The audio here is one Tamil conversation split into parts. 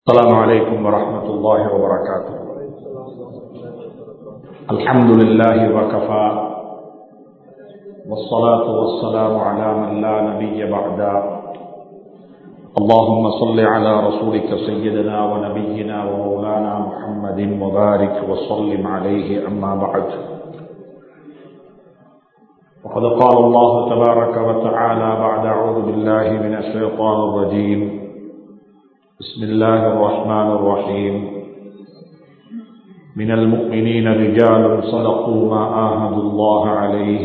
السلام عليكم ورحمة الله وبركاته الحمد لله وكفى والصلاة والسلام على من لا نبي بعده اللهم صل على رسولك سيدنا ونبينا ومولانا محمد وبارك وسلم عليه أما بعد وقد قال الله تبارك وتعالى بعد أعوذ بالله من الشيطان الرجيم بسم الله الرحمن الرحيم من المؤمنين رجال صدقوا ما آهدوا الله عليه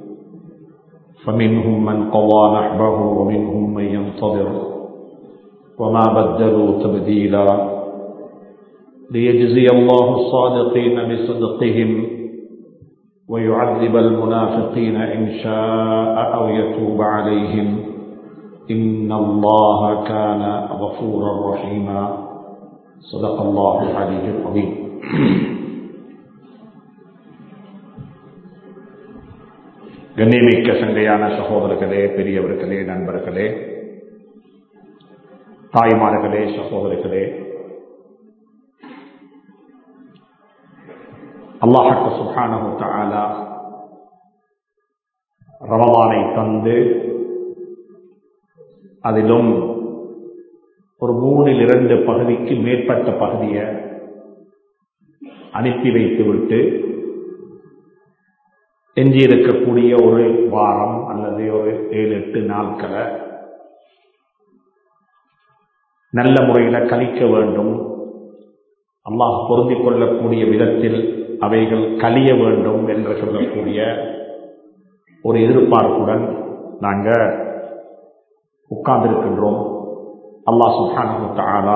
فمنهم من قضى نحبه ومنهم من ينتظر وما بدلوا تبديلا ليجزي الله الصادقين بصدقهم ويعذب المنافقين إن شاء أو يتوب عليهم إن الله كان غفورا رحيما صدق الله العلي العظيم கண்ணியமிக்க சங்கையான சகோதரர்களே பெரியவர்களே நண்பர்களே தாய்மார்களே சகோதரர்களே அல்லாஹக்க சுஹானஹு தஆலா ரமலானை தந்து அதிலும் ஒரு மூணில் இரண்டு பகுதிக்கு மேற்பட்ட பகுதியை அனுப்பி வைத்துவிட்டு எஞ்சியிருக்கக்கூடிய ஒரு வாரம் அல்லது ஒரு ஏழு எட்டு நாட்களை நல்ல முறையில் கழிக்க வேண்டும் அல்லாஹ் பொருந்திக் கொள்ளக்கூடிய விதத்தில் அவைகள் கழிய வேண்டும் என்று சொல்லக்கூடிய ஒரு எதிர்பார்ப்புடன் நாங்கள் உட்கார்ந்திருக்கின்றோம் அல்லாஹ் சுஹானு தாலா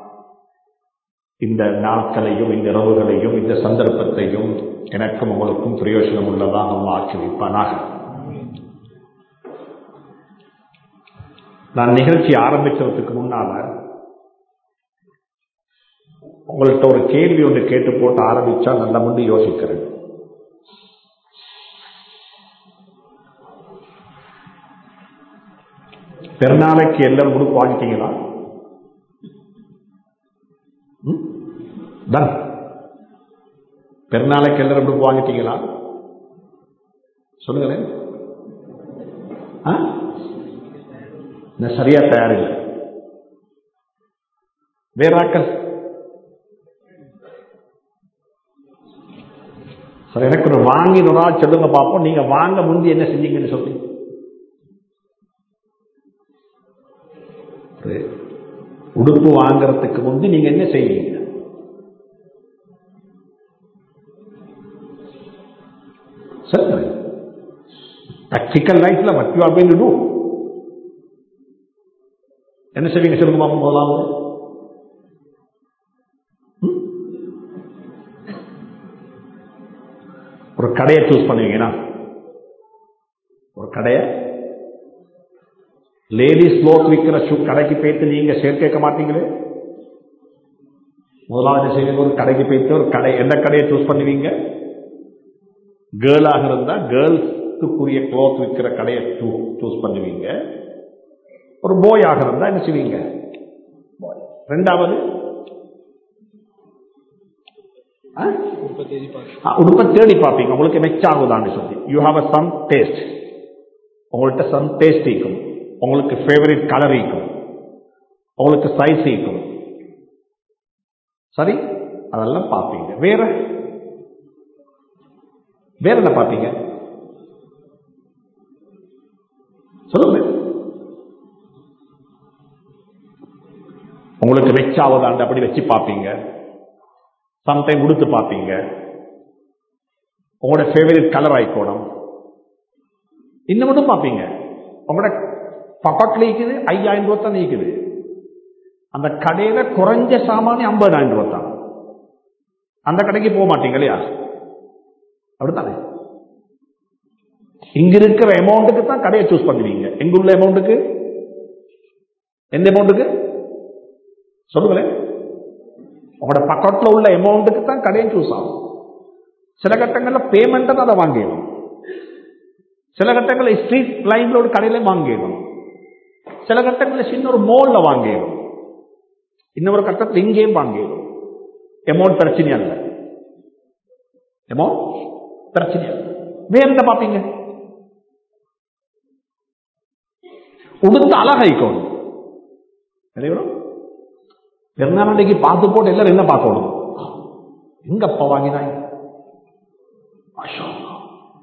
இந்த நாட்களையும் இந்த இரவுகளையும் இந்த சந்தர்ப்பத்தையும் எனக்கும் உங்களுக்கும் பிரயோஜனம் உள்ளதாக அல்லா ஆக்கி வைப்பானாக நான் நிகழ்ச்சி ஆரம்பிக்கிறதுக்கு முன்னால உங்கள்கிட்ட ஒரு கேள்வி ஒன்று கேட்டு போட்டு ஆரம்பிச்சா நல்ல முன்னு யோசிக்கிறேன் பெருநாளைக்கு எல்லாரும் உடுப்பு வாங்கிட்டீங்களா டன் பெருநாளைக்கு எல்லாரும் உடுப்பு வாங்கிட்டீங்களா சொல்லுங்களேன் சரியா தயாரில்லை வேறாக்கள் சரி எனக்கு ஒரு வாங்கினதா சொல்லுங்க பார்ப்போம் நீங்க வாங்க முந்தி என்ன செஞ்சீங்கன்னு சொல்லி உடுப்பு வாங்கறதுக்கு முந்தி நீங்க என்ன செய்வீங்க சரி ப்ராக்டிக்கல் லைஃப்ல what you are going to do என்ன செய்வீங்க சொல்லுங்க பாப்போம் முதலாவது ஒரு கடையை சூஸ் பண்ணுவீங்கன்னா ஒரு கடையை லேடிஸ் க்ளோத் விற்கிற ஷூ கடைக்கு போயிட்டு நீங்க சேர் கேட்க மாட்டீங்களே முதலாவது செய்வீங்க ஒரு கடைக்கு போயிட்டு ஒரு கடை எந்த கடையை சூஸ் பண்ணுவீங்க கேர்ளாக இருந்தா கேர்ள்ஸுக்குரிய க்ளோத் விற்கிற கடையை சூஸ் பண்ணுவீங்க ஒரு போயாக இருந்தா என்ன செய்வீங்க ரெண்டாவது உடுப்ப தேடி பார்ப்பீங்க உங்களுக்கு மெச்சாகுதான்னு சொல்லி you have a some taste உங்கள்கிட்ட சம் டேஸ்ட் இருக்கும் உங்களுக்கு ஃபேவரட் கலர் இருக்கும் உங்களுக்கு சைஸ் இருக்கும் சரி அதெல்லாம் பார்ப்பீங்க வேற வேற என்ன பார்ப்பீங்க சொல்லுங்க உங்களுக்கு வெச்சாவதாண்டு அப்படி வச்சு பார்ப்பீங்க சம்டைம் உடுத்து பார்ப்பீங்க உங்களோட ஃபேவரட் கலர் ஆயிக்கோணும் இன்னும் மட்டும் பார்ப்பீங்க உங்களோட பக்கத்தில் இருக்குது ஐயாயிரம் ரூபா தான் நீக்குது அந்த கடையில குறைஞ்ச சாமானி ஐம்பதாயிரம் ரூபா தான் அந்த கடைக்கு போக மாட்டீங்க இல்லையா அப்படித்தானே இங்க இருக்கிற அமௌண்ட்டுக்கு தான் கடையை சூஸ் பண்ணுவீங்க எங்க உள்ள அமௌண்ட்டுக்கு எந்த அமௌண்ட்டுக்கு சொல்லுங்களேன் உங்களோட பக்கத்தில் உள்ள அமௌண்ட்டுக்கு தான் கடையை சூஸ் ஆகும் சில கட்டங்களில் பேமெண்ட்டை தான் அதை வாங்கிடும் சில கட்டங்களில் ஸ்ட்ரீட் லைன்ல ஒரு கடையில வாங்கிடும் சில கட்டங்களில் சின்ன ஒரு மோல்ல வாங்கிடும் இன்னொரு கட்டத்தில் இங்கேயும் வாங்கிடும் எமௌண்ட் பிரச்சனை அல்ல எமௌண்ட் பிரச்சனை அல்ல வேற என்ன பார்ப்பீங்க உடுத்து அழகாய்க்கணும் பெருநாளைக்கு பார்த்து போட்டு எல்லாரும் என்ன பார்க்கணும் எங்க அப்பா வாங்கினாய் மாஷா அல்லாஹ்.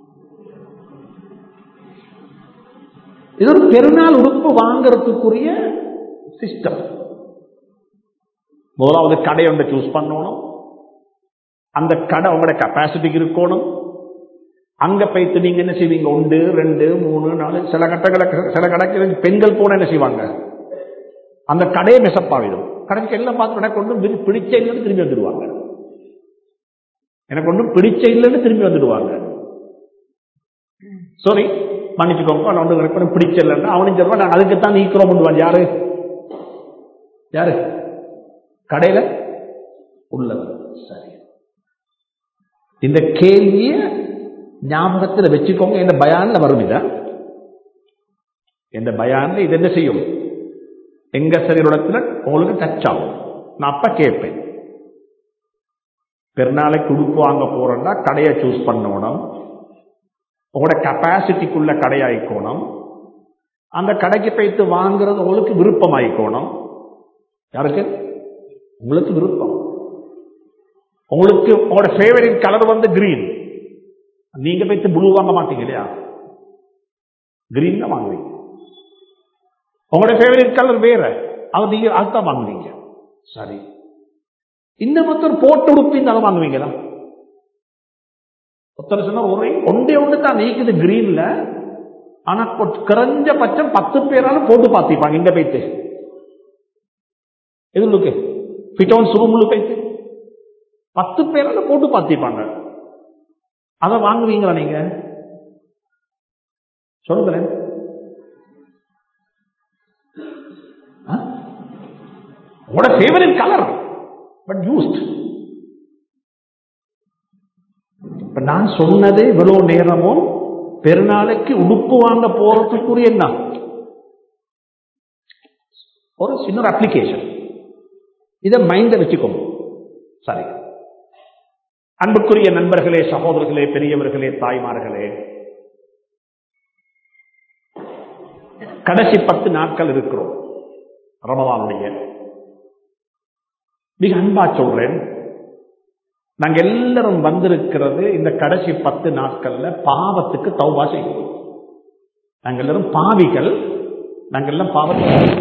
இது ஒரு பெருநாள் உடுப்பு வாங்குறதுக்குரிய சிஸ்டம் முதலாவது கடை ஒன்றை சூஸ் பண்ணணும் அந்த கடை உங்களோட கெப்பாசிட்டிக்கு இருக்கணும் அங்க போயிட்டு நீங்க என்ன செய்வீங்க ஒன்று ரெண்டு மூணு நாலு சில கட்டங்களை சில கடைக்கு பெண்கள் போன என்ன செய்வாங்க அந்த கடையை மெசப்பாவிடும் கடைக்கு எல்லாம் பார்த்து எனக்கு ஒன்றும் பிடி- பிடிச்ச இல்லைன்னு திரும்பி வந்துடுவாங்க எனக்கு ஒன்றும் பிடிச்ச இல்லைன்னு திரும்பி வந்துடுவாங்க சாரி மன்னிச்சுக்கோங்க நான் ஒன்று எனக்கு ஒன்றும் பிடிச்ச இல்லைன்னா அவனும் சொல்லுவான் நாங்கள் அதுக்குத்தான் நீக்கிறோம் பண்ணுவான் யாரு யாரு கடையில உள்ளவர் சரி இந்த கேள்விய ஞாபகத்தில் வச்சுக்கோங்க இந்த பயான்ல வரும் இத இந்த பயான்ல இது என்ன செய்யும் எங்க சரீரத்துல உங்களுக்கு டச் ஆகும் நான் அப்ப கேட்பேன் பெருநாளைக்கு உடுப்பு வாங்க போறேன்னா கடையை சூஸ் பண்ணணும் உங்களோட கெப்பாசிட்டிக்குள்ள கடையாயிக்கோணும் அந்த கடைக்கு போயிட்டு வாங்குறது உங்களுக்கு விருப்பம் ஆயிக்கோணும் யாருக்கு உங்களுக்கு விருப்பம் உங்களுக்கு உங்களோட ஃபேவரட் கலர் வந்து கிரீன் நீங்க போயிட்டு ப்ளூ வாங்க மாட்டீங்க இல்லையா கிரீன் தான் வாங்குவீங்க உங்களோட ஃபேவரட் கலர் வேற அது நீங்க அதுதான் வாங்குவீங்க சரி இந்த மொத்தம் போட்டு உடுப்பின்னு அதை வாங்குவீங்களா ஒருத்தர் சொன்னா ஒரே ஒன்றே ஒன்று தான் நீக்குது கிரீன்ல ஆனா கொ- குறைஞ்ச பட்சம் பத்து பேராலும் போட்டு பார்த்திப்பாங்க இங்க போயிட்டு எதுலுக்கு ஃபிட்டோன் சுருமுள்ளு போயிட்டு பத்து பேரால போட்டு பார்த்திப்பாங்க அதை வாங்குவீங்களா நீங்க சொல்லுங்களேன் ஆ? உங்களோட ஃபேவரட் கலர் பட் யூஸ்ட் இப்ப நான் சொன்னது இவ்வளவு நேரமும் பெருநாளைக்கு உடுப்பு வாங்க போறதுக்குரிய என்ன ஒரு சின்ன ஒரு அப்ளிகேஷன் இதை மைண்ட வச்சுக்கோங்க சரி அன்புக்குரிய நண்பர்களே சகோதரர்களே பெரியவர்களே தாய்மார்களே கடைசி பத்து நாட்கள் இருக்கிறோம் ரமதானுடைய மிக அன்பா சொல்றேன் நாங்க எல்லாரும் வந்திருக்கிறது இந்த கடைசி பத்து நாட்கள்ல பாவத்துக்கு தௌபா செய்வோம் நாங்க எல்லாரும் பாவிகள் நாங்க எல்லாம் பாவத்தை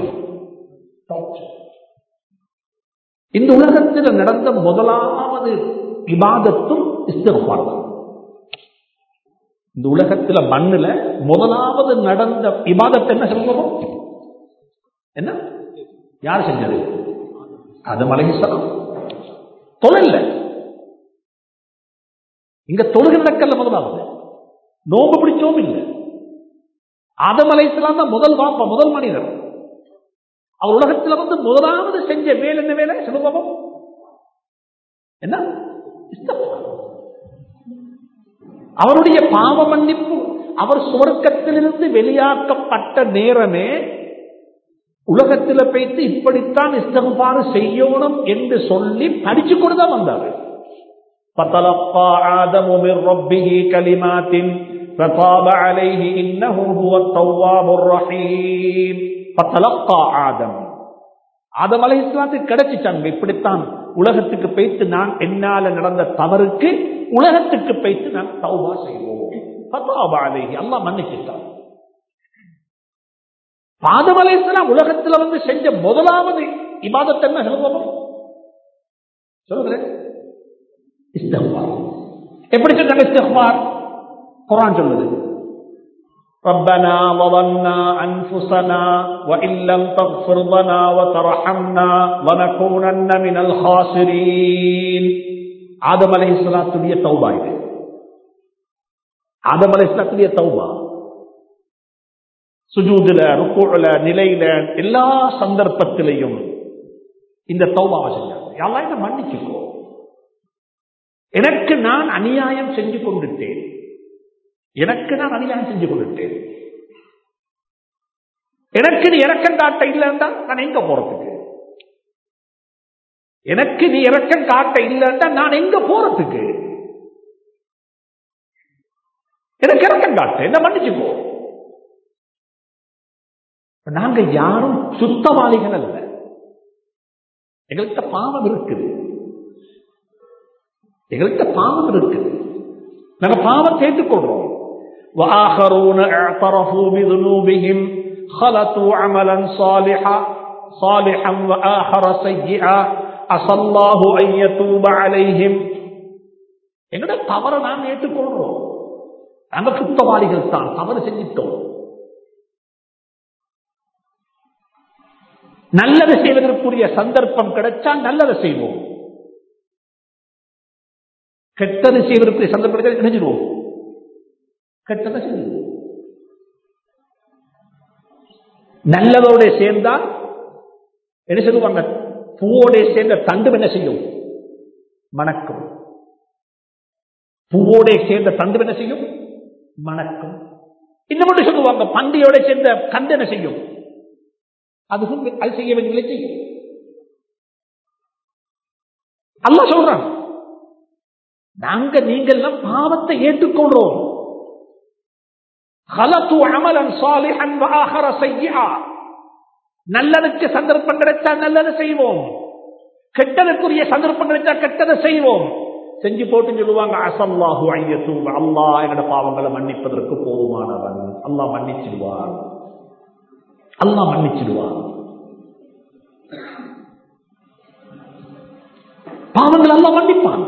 இந்த உலகத்தில் நடந்த முதலாவது இபாதத்தும் இஸ்திஃபார் தான் இந்த உலகத்துல மண்ணுல முதலாவது நடந்த இபாதத் என்ன சொல்லுவோம் என்ன யார் செஞ்சது அது மலைசலம் தொழில்ல இங்க தொழுகை நடக்கல முதலாவது நோம்பு பிடிச்சோம் இல்லை ஆதம் அலைஹிஸ்ஸலாம் தான் முதல் வாப்பா முதல் மனிதர் அவர் உலகத்துல வந்து முதலாவது செஞ்ச வேலை என்ன வேலை சுலபம் என்ன இஸ்திக்ஃபார். அவருடைய பாவ மன்னிப்பு அவர் சுவர்க்கத்திலிருந்து வெளியாக்கப்பட்ட நேரமே உலகத்தில் போய்த்து இப்படித்தான் இஸ்தகுபாறு செய்யணும் என்று சொல்லி படிச்சு கொண்டுதான் வந்தாரு فتلقى آدم من ربه كلمات فتاب عليه إنه هو التواب الرحيم فتلقى آدم ஆதம் அலை இஸ்லாத்துக்கு கிடைச்சிட்டாங்க இப்படித்தான் உலகத்துக்கு போய்த்து நான் என்னால நடந்த தவறுக்கு உலகத்துக்கு போய்த்து நான் தௌபா செய்வோம் ஃபதாபா அலைஹி அல்லாஹ் மன்னிச்சிட்டான் ஆதம் அலை இஸ்லாம் உலகத்துல வந்து செஞ்ச முதலாவது இபாதத் என்ன சொல்லுவோம் சொல்லுகிறேன் இஸ்திக்பார் எப்படி சொன்னாங்க இஸ்திக்பார் குர்ஆன் சொல்லுது ربنا ظلمنا أنفسنا وإن لم تغفر لنا وترحمنا لنكونن من الخاسرين ஆதம் அலை இஸ்லாத்துடைய தௌபா இது ஆதம் அலை இஸ்லாத்துடைய தௌபா சுஜூதுல ருக்குல நிலையில எல்லா சந்தர்ப்பத்திலையும் இந்த தௌபாவை செஞ்சாங்க யாரெல்லாம் இதை மன்னிச்சுக்கோ எனக்கு நான் அநியாயம் செஞ்சு கொண்டுட்டேன் எனக்கு நான் அநியாயம் செஞ்சு கொண்டுட்டேன் எனக்கு நீ இறக்கம் காட்ட இல்லைன்னா நான் எங்க போறதுக்கு எனக்கு நீ இறக்கம் காட்ட இல்லைன்னா நான் எங்க போறதுக்கு எனக்கு இறக்கம் காட்டு என்ன மன்னிச்சுக்கோ நாங்க யாரும் சுத்தவாளிகள் அல்ல எங்கள்கிட்ட பாவம் இருக்குது எங்கள்கிட்ட பாவம் இருக்குது நாங்க பாவம் ஏற்றுக்கொள்றோம் وآخرون اعترفوا بذنوبهم خلطوا عملا صالحا صالحا وآخر سيئا عسى الله أن يتوب عليهم எங்கட தவறை நாம் ஏற்றுக்கொள்றோம் நாங்க குத்தவாளிகள் தான் தவறு செஞ்சிட்டோம் நல்லது செய்வதற்குரிய சந்தர்ப்பம் கிடைச்சா நல்லதை செய்வோம் கெட்டது செய்வதற்குரிய சந்தர்ப்பம் கிடைச்சா நினைச்சிடுவோம் கெட்டதை செய்வோம் நல்லதோட சேர்ந்தா என்ன சொல்லுவாங்க பூவோட சேர்ந்த தண்டு என்ன செய்யும் மணக்கும் பூவோட சேர்ந்த தண்டு என்ன செய்யும் மணக்கும் இன்னும் மட்டும் சொல்லுவாங்க பண்டியோட சேர்ந்த கண்டு என்ன செய்யும் அதுவும் அது செய்ய வேண்டிய செய்யும் அல்ல சொல்றான் நாங்க நீங்கள் பாவத்தை ஏற்றுக்கொள்றோம் அமலன் சாலிஹன் வாஹர செய்யா நல்லதுக்கு சந்தர்ப்பம் கிடைச்சா நல்லது செய்வோம் கெட்டதுக்குரிய சந்தர்ப்பம் கிடைச்சா கெட்டதை செய்வோம் செஞ்சு போட்டு சொல்லுவாங்க அசல்லாஹு ஐயத்து அல்லா என்னோட பாவங்களை மன்னிப்பதற்கு போதுமானவன் அல்லா மன்னிச்சிடுவான் அல்லா மன்னிச்சிடுவான் பாவங்கள் அல்லா மன்னிப்பான்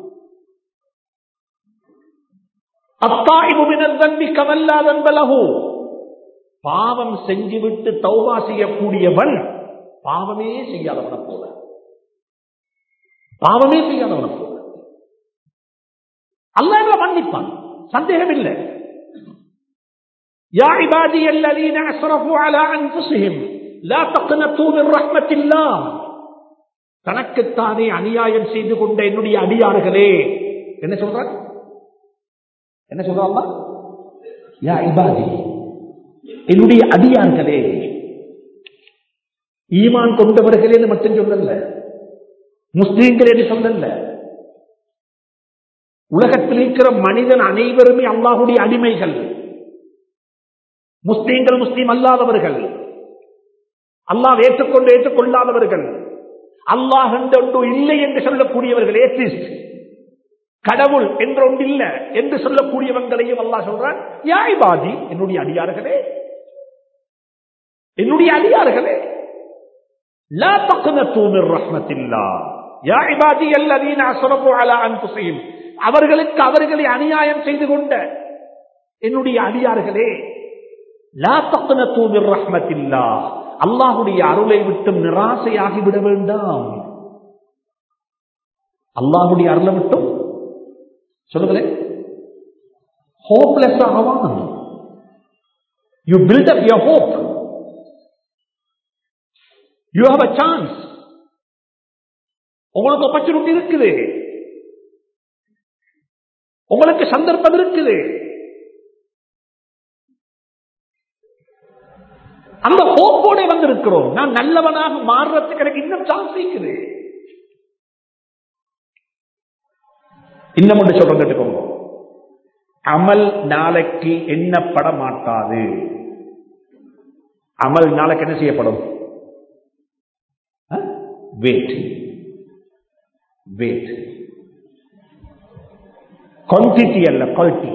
பாவம் செஞ்சுவிட்டு தௌபா செய்யக்கூடியவன் பாவமே செய்யாதவன போல பாவமே செய்யாதவன போல அல்ல மன்னிப்பான் சந்தேகம் இல்லை يا عبادي الذين اسرفوا على انفسهم لا تقنطوا من رحمه الله தனக்குத்தானே அநியாயம் செய்து கொண்ட என்னுடைய அடியார்களே என்ன சொல்ற என்ன சொல்றாங்க யா இபாதி என்னுடைய அடியார்களே ஈமான் கொண்டவர்களே மட்டும் சொல்லல முஸ்லீம்கள் என்று சொல்லல உலகத்தில் இருக்கிற மனிதன் அனைவருமே அல்லாஹுடைய அடிமைகள் முஸ்லீம்கள் முஸ்லீம் அல்லாதவர்கள் அல்லாஹ் ஏற்றுக்கொண்டு ஏற்றுக்கொள்ளாதவர்கள் அல்லாஹ் ஒன்று இல்லை என்று சொல்லக்கூடியவர்கள் ஏத்திஸ்ட் கடவுள் என்று ஒன்று இல்ல என்று சொல்லக்கூடியவங்களையும் அல்லாஹ் சொல்றான் யாய் பாதி என்னுடைய அடியார்களே என்னுடைய அடியார்களே லா தக்னத்து மிர் ரஹ்மத்தில்லாஹ் யா இபாதி அல்லதீன அஸ்ரஃபு அலா அன்ஃபுஸிஹிம் அவர்களுக்கு அவர்களை அநியாயம் செய்து கொண்ட என்னுடைய அடியார்களே லா தக்னத்து மிர் ரஹ்மத்தில்லாஹ் அல்லாஹ்வுடைய அருளை விட்டு நிராசையாகி விட வேண்டாம் அல்லாஹ்வுடைய அருளை விட்டும் சொல்லுங்களேன் ஹோப்லெஸ் ஆகவான் you build up your hope you have a chance உங்களுக்கு ஆப்பர்ச்சுனிட்டி இருக்குது உங்களுக்கு சந்தர்ப்பம் இருக்குது அந்த ஹோப்போட வந்திருக்கிறோம் நான் நல்லவனாக மாறுறதுக்கு எனக்கு இன்னும் சான்ஸ் இருக்குது இன்னும் ஒன்று சொல்றேன் கேட்டுக்கோங்க அமல் நாளைக்கு எண்ணப்பட மாட்டாது அமல் நாளைக்கு என்ன செய்யப்படும் வெயிட் வெயிட் குவான்டிட்டி அல்ல குவாலிட்டி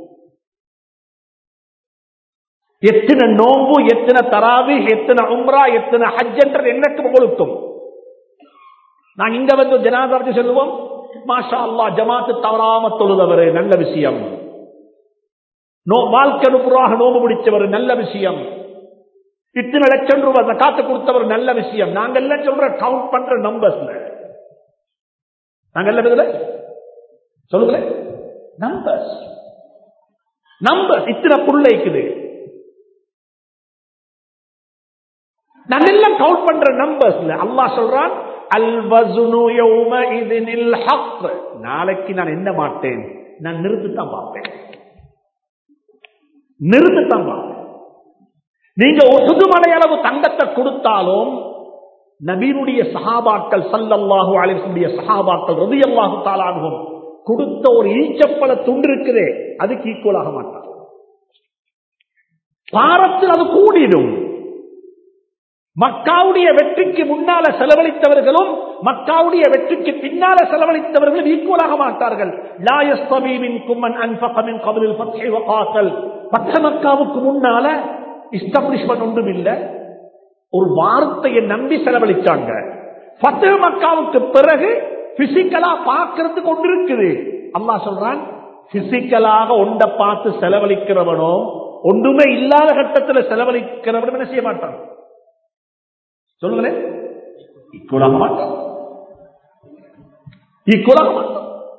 எத்தனை நோம்பு எத்தனை தராவி எத்தனை உம்ரா எத்தனை ஹஜ் என்ற எண்ணத்தும் உங்களுக்கும் நான் இங்க வந்து ஜனாதாரத்தை சொல்லுவோம் மாஷா அல்லா ஜமாத்து தவறாம தொழுதவர் நல்ல விஷயம் நோ வாழ்க்கை அனுப்புறாக நோம்பு பிடிச்சவர் நல்ல விஷயம் இத்தனை லட்சம் ரூபாய் காத்து கொடுத்தவர் நல்ல விஷயம் நாங்க எல்லாம் சொல்ற கவுண்ட் பண்ற நம்பர்ஸ்ல நாங்க எல்லாம் இதுல சொல்லுங்களேன் நம்பர்ஸ் நம்பர்ஸ் இத்தனை புள்ள இருக்குது நாங்க எல்லாம் கவுண்ட் பண்ற நம்பர்ஸ்ல அல்லாஹ் சொல்றான் நாளைக்கு நான் என்ன மாட்டேன் நான் நிறுத்துத்தான் பார்ப்பேன் நிறுத்துத்தான் பார்ப்பேன் நீங்க ஒரு மலை அளவு தங்கத்தை கொடுத்தாலும் நபீனுடைய சஹாபாக்கள் சல்லல்லாஹு அலிசுடைய சஹாபாக்கள் ரதியல்லாஹு தாலானுகும் கொடுத்த ஒரு ஈச்சப்பழ துண்டு இருக்குதே அதுக்கு ஈக்குவல் ஆக மாட்டார் பாரத்தில் அது கூடிடும் மக்காவுடைய வெற்றிக்கு முன்னால செலவழித்தவர்களும் மக்காவுடைய வெற்றிக்கு பின்னால செலவழித்தவர்களும் ஈக்குவலாக மாட்டார்கள் பச்சை மக்காவுக்கு முன்னால இஸ்டாப்ளிஷ்மெண்ட் ஒன்றும் இல்லை ஒரு வார்த்தையை நம்பி செலவழிச்சாங்க பத்து மக்காவுக்கு பிறகு பிசிக்கலா பார்க்கறதுக்கு ஒன்று இருக்குது அம்மா சொல்றான் பிசிக்கலாக ஒன்றை பார்த்து செலவழிக்கிறவனோ ஒன்றுமே இல்லாத கட்டத்தில் செலவழிக்கிறவனும் என்ன செய்ய மாட்டான் சொல்லுங்களேன் ஈக்குவலாக மாட்டான் ஈக்குவலாக மாட்டான்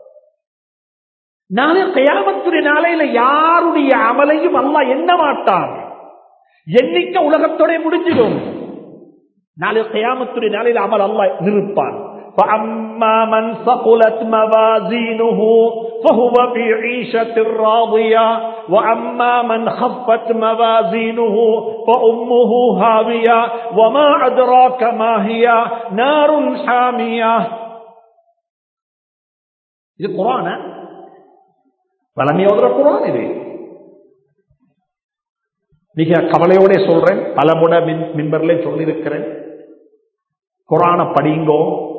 நாளை கயாமத்துடைய நாளையில யாருடைய அமலையும் அல்ல எண்ண மாட்டான் எண்ணிக்க உலகத்தோட முடிஞ்சிடும் நாளை கயாமத்துடைய நாளையில அமல் அல்ல நிறுப்பான் فأما من ثقلت موازينه فهو في عيشة راضية وأما من خفت موازينه فأمه هاوية وما أدراك ما هي نار حامية இது குரான பழமையோதுற குரான் இது மிக கவலையோட சொல்றேன் பல முட மின்பர்ல சொல்லியிருக்கிறேன் குரான படிங்கோ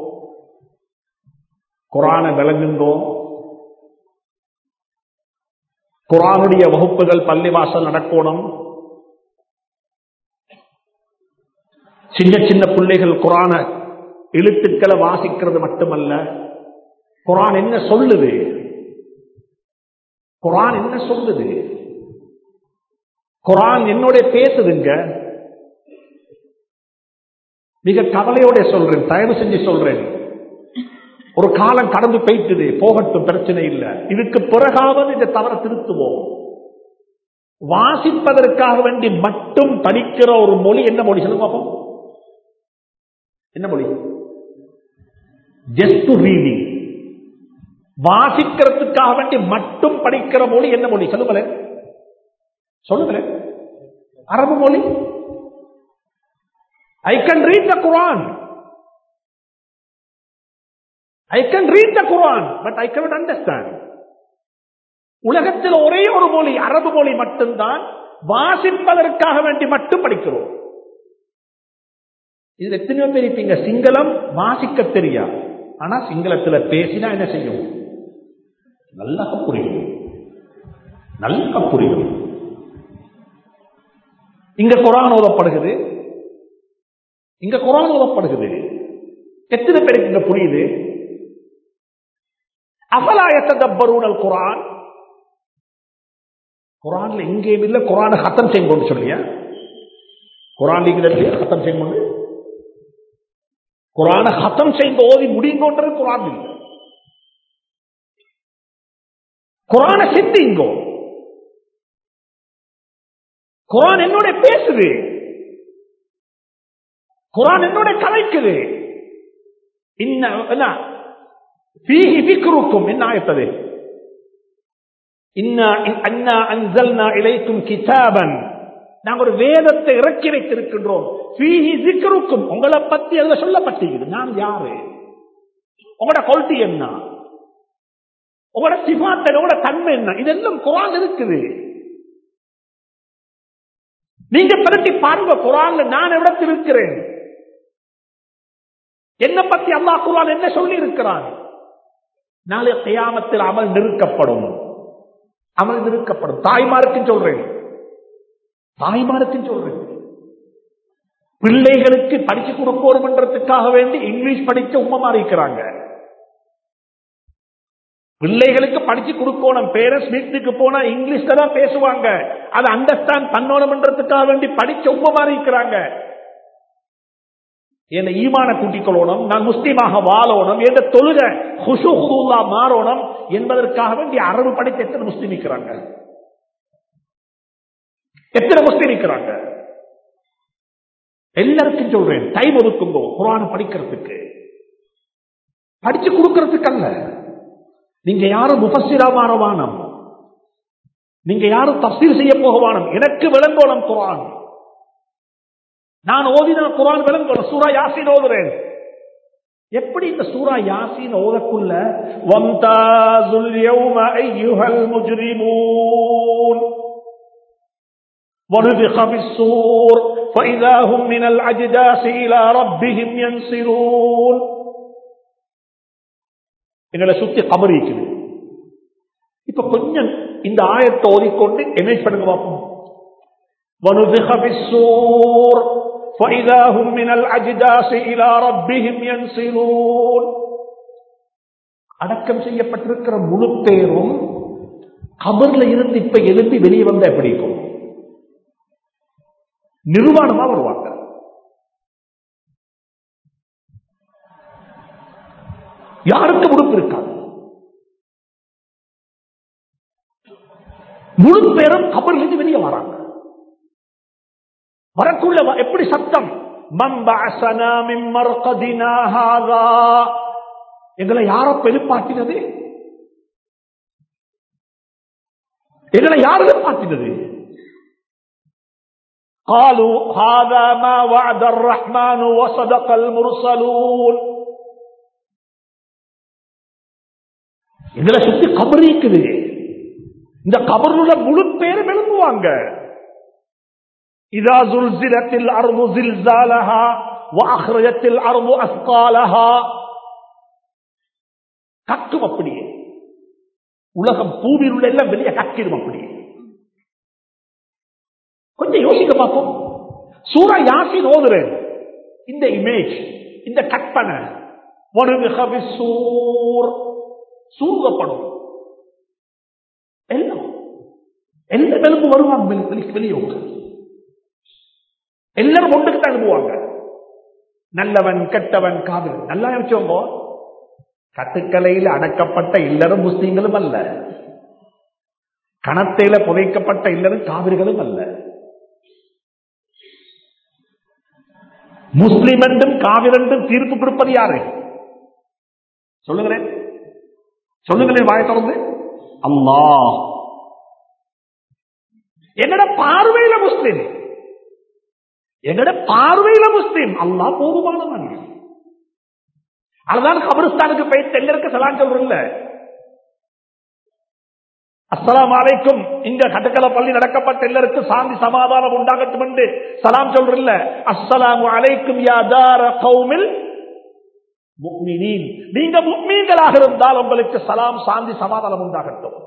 குரான விளங்குங்கோ குரானுடைய வகுப்புகள் பள்ளிவாசல் நடக்கணும் சின்ன சின்ன பிள்ளைகள் குரான எழுத்துக்களை வாசிக்கிறது மட்டுமல்ல குரான் என்ன சொல்லுது குரான் என்ன சொல்லுது குரான் என்னோட பேசுதுங்க மிக கவலையோட சொல்றேன் தயவு செஞ்சு சொல்றேன் ஒரு காலம் கடந்து போயிட்டுது போகட்டும் பிரச்சனை இல்லை இதுக்கு பிறகாவது இந்த தவற திருத்துவோம் வாசிப்பதற்காக வேண்டி மட்டும் படிக்கிற ஒரு மொழி என்ன மொழி சொல்லுங்க பார்ப்போம் என்ன மொழி ஜஸ்ட் ரீடிங் வாசிக்கிறதுக்காக வேண்டி மட்டும் படிக்கிற மொழி என்ன மொழி சொல்லுங்களேன் சொல்லுங்களேன் அரபு மொழி I can read the Quran I can read the Quran but I can understand உலகத்தில் ஒரே ஒரு மொழி அரபு மொழி மட்டும்தான் வாசிப்பதற்காக வேண்டி மட்டும் படிக்கிறோம் இதுல எத்தனையோ பேர் இருப்பீங்க சிங்களம் வாசிக்க தெரியா ஆனா சிங்களத்துல பேசினா என்ன செய்யும் நல்லா புரியும் நல்லா புரியும் இங்க குரான் ஓதப்படுகிறது இங்க குரான் ஓதப்படுகிறது எத்தனை பேருக்கு இங்க புரியுது அபலாயத்தப்பரூனல் குரான் குரான்ல எங்கேயும் இல்ல குரான ஹத்தம் செய்யும் கொண்டு சொல்லியா குரான் இல்லையா ஹத்தம் செய்யும் கொண்டு குரான ஹத்தம் செய்து ஓதி முடியும் கொண்டது குரான் இல்லை குரான சிந்திங்கோ குரான் என்னோட பேசுது குரான் என்னோட கலைக்குது என்ன فيه ذكركم என்ன ஆயத்தது நாங்கள் ஒரு வேதத்தை இறக்கி வைத்திருக்கின்றோம் உங்களை பத்தி அதுல சொல்லப்பட்டிருக்குது நான் யாரு உங்களோட குவாலிட்டி என்ன உங்களோட சிபாத்த உங்களோட தன்மை என்ன இதெல்லாம் குரான் இருக்குது நீங்க பிரட்டி பாருங்க குரான்ல நான் இடத்தில் இருக்கிறேன் என்ன பத்தி அல்லாஹ் குரான் என்ன சொல்லி இருக்கிறான் நாளை கையாமத்தில் அமல் நிறுக்கப்படும் அமல் நிறுக்கப்படும் தாய்மாருக்கு சொல்றேன் தாய்மாருக்கு சொல்றேன் பிள்ளைகளுக்கு படிச்சு கொடுக்கணும்ன்றதுக்காக வேண்டி இங்கிலீஷ் படிச்ச உண்மை இருக்கிறாங்க பிள்ளைகளுக்கு படிச்சு கொடுக்கணும் பேரண்ட்ஸ் வீட்டுக்கு போனா இங்கிலீஷ்ல தான் பேசுவாங்க அதை அண்டர்ஸ்டாண்ட் பண்ணணும்ன்றதுக்காக வேண்டி படிச்ச உண்மை இருக்கிறாங்க என் ஈமான கூட்டிக்கொள்ளணும் நான் முஸ்லீமாக வாழணும் என்ற தொழுக ஹுசுல்லா மாறணும் என்பதற்காக வேண்டி அரபு படித்து எத்தனை முஸ்லீம் இருக்கிறாங்க எத்தனை முஸ்லீம் இருக்கிறாங்க எல்லாருக்கும் சொல்றேன் டைம் ஒதுக்குங்கோ குரான படிக்கிறதுக்கு படிச்சு கொடுக்கறதுக்கு அல்ல நீங்க யாரும் முபசிரா மாறவானம் நீங்க யாரும் தப்சீர் செய்ய போகவானம் எனக்கு விளங்கோலம் குரான் நான் ஓதின குரான் விளங்க சூரா யாசின் ஓதுறேன் எப்படி இந்த சூரா யாசின் ஓதக்குள்ள வம்தாசுல் யௌம ஐயுஹல் முஜ்ரிமூன் ونفخ في الصور فإذا هم من الأجداث إلى ربهم ينسلون எங்களை சுத்தி கபர் இருக்குது இப்ப கொஞ்சம் இந்த ஆயத்தை ஓதிக்கொண்டு எமேஜ் பண்ணுங்க பார்ப்போம் ونفخ في الصور فإذا هم من الأجداث إلى ربهم ينسلون அடக்கம் செய்யப்பட்டிருக்கிற முழு பேரும் கபர்ல இருந்து இப்ப எழுப்பி வெளியே வந்தா எப்படி இருக்கும் நிர்வாணமா வருவாங்க யாருக்கு உடுப்பு இருக்காது முழு பேரும் கபர்லிருந்து வெளியே வராங்க வரக்குள்ள வ- எப்படி சத்தம் மம்பஅசனா மின் மர்கதினா ஹாதா எங்களை யாரோ பெருப்பாட்டினது எங்களை யார் எதிர்பார்த்தினது قالوا هذا ما وعد الرحمن وصدق المرسلون எங்களை சுத்தி கபர் இருக்குது இந்த கபருள்ள முழு பேரும் எழுப்புவாங்க இதா زلزلت الارض زلزالها واخرجت الارض اثقالها கக்கும் அப்படியே உலகம் பூமியில் உள்ள எல்லாம் வெளியே கக்கிடும் அப்படியே கொஞ்சம் யோசிக்க பார்ப்போம் சூரா யாசின் ஓதுறேன் இந்த இமேஜ் இந்த கற்பனை ஒரு சூர் சூங்கப்படும் எல்லாம் எந்த வெளுப்பு வருவாங்க வெளி- வெளி- வெளியே எல்லாரும் ஒன்றுக்கு தான் எழுப்புவாங்க நல்லவன் கெட்டவன் காதல் நல்லா யோசிச்சோங்க கட்டுக்கலையில் அடக்கப்பட்ட இல்லரும் முஸ்லீம்களும் அல்ல கணத்தையில புதைக்கப்பட்ட இல்லரும் காவிரிகளும் அல்ல முஸ்லிம் என்றும் காவிர் என்றும் தீர்ப்பு கொடுப்பது யாரு சொல்லுங்களேன் சொல்லுங்களேன் வாய திறந்து அல்லாஹ் என்னோட பார்வையில முஸ்லிம் என்னோட பார்வையில முஸ்லிம் அல்லாஹ் போதுமானவன் அதுதான் கபரிஸ்தானுக்கு போய் எல்லாருக்கும் சலாம் சொல்றல அஸ்ஸலாமு அலைக்கும் இங்க கட்டக்கல பள்ளி நடக்கப்பட்ட எல்லாருக்கும் சாந்தி சமாதானம் உண்டாகட்டும் என்று சலாம் சொல்றல அஸ்ஸலாமு அலைக்கும் யா தார கௌமில் முக்மினீன் நீங்க முக்மீன்களாக இருந்தால் உங்களுக்கு சலாம் சாந்தி சமாதானம் உண்டாகட்டும்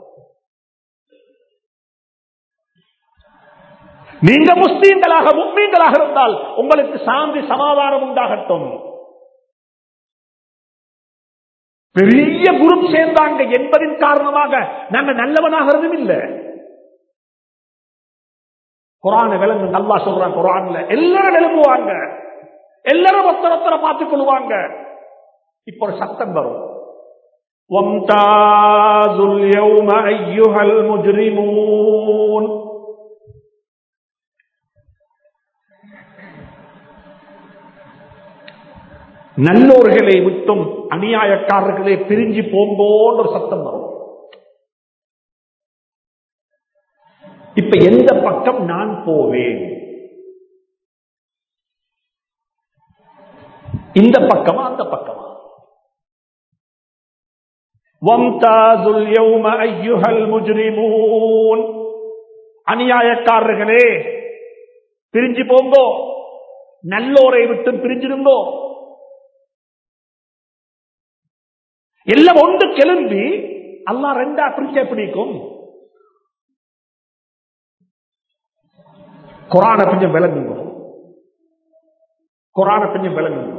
நீங்க முஸ்லீம்களாக முக்மீன்களாக இருந்தால் உங்களுக்கு சாந்தி சமாதானம் உண்டாகட்டும் பெரிய குரூப் சேர்ந்தாங்க என்பதின் காரணமாக நாங்க நல்லவனாகிறதும் இல்ல குரான விலங்கு நல்லா சொல்றாங்க குரான்ல எல்லாரும் எழுப்புவாங்க எல்லாரும் ஒத்தர ஒத்தர பார்த்துக் கொள்வாங்க இப்ப ஒரு சத்தம் வரும் وَامْتَازُوا الْيَوْمَ أَيُّهَا الْمُجْرِمُونَ நல்லோர்களை விட்டும் அநியாயக்காரர்களே பிரிஞ்சு போங்கோன்னு ஒரு சத்தம் வரும் இப்ப எந்த பக்கம் நான் போவேன் இந்த பக்கமா அந்த பக்கமா வம்தாசுல் யௌம ஐயுஹல் முஜ்ரிமூன் அநியாயக்காரர்களே பிரிஞ்சு போங்கோ நல்லோரை விட்டு பிரிஞ்சிருங்கோ எல்லாம் ஒன்று கிளம்பி அல்லா ரெண்டா பிரிச்ச பிடிக்கும் குரான கொஞ்சம் விளங்குங்க குரான கொஞ்சம் விளங்குங்க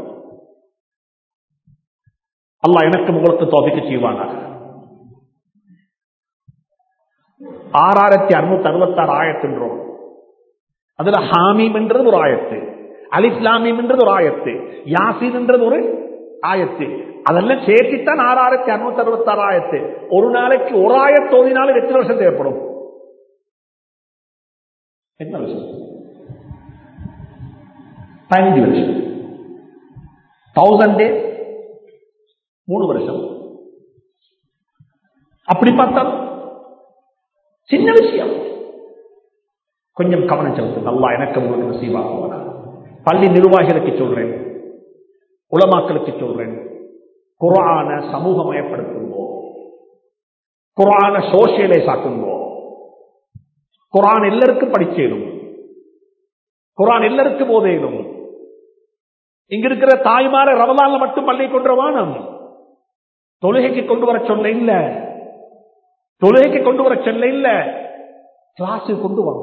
அல்லாஹ் எனக்கு உங்களுக்கு தோபிக்க செய்வானாக ஆறாயிரத்தி அறுநூத்தி அறுபத்தாறு ஆயத்துன்றோம் அதுல ஹாமீம் என்றது ஒரு ஆயத்து அலிஸ்லாமீம் என்றது ஒரு ஆயத்து யாசின் என்றது ஒரு ஆயத்து அதெல்லாம் சேர்த்துத்தான் ஆறாயிரத்தி அறுநூத்தி அறுபத்தாறு ஆயத்து ஒரு நாளைக்கு ஒரு ஆயத்து ஓதினாலும் எத்தனை வருஷம் தேவைப்படும் என்ன வருஷம் பதினஞ்சு வருஷம் தௌசண்ட் டேஸ் மூணு வருஷம் அப்படி பார்த்தா சின்ன விஷயம் கொஞ்சம் கவனம் செலுத்து நல்லா எனக்கு உங்களுக்கு நசீவாக்குவானா பள்ளி நிர்வாகிகளுக்கு சொல்றேன் உலமாக்களுக்கு சொல்றேன் குரான சமூகமயப்படுத்துங்கோ குரான சோசியலைஸ் ஆக்குங்கோ குரான் எல்லாருக்கும் படிச்சேனும் குரான் எல்லாருக்கும் போதேனும் இங்க இருக்கிற தாய்மார ரமலான்ல மட்டும் பள்ளி கொன்ற வானம் தொழுகைக்கு கொண்டு வர சொல்ல இல்ல தொழுகைக்கு கொண்டு வர சொல்ல இல்ல கிளாஸுக்கு கொண்டு வாங்க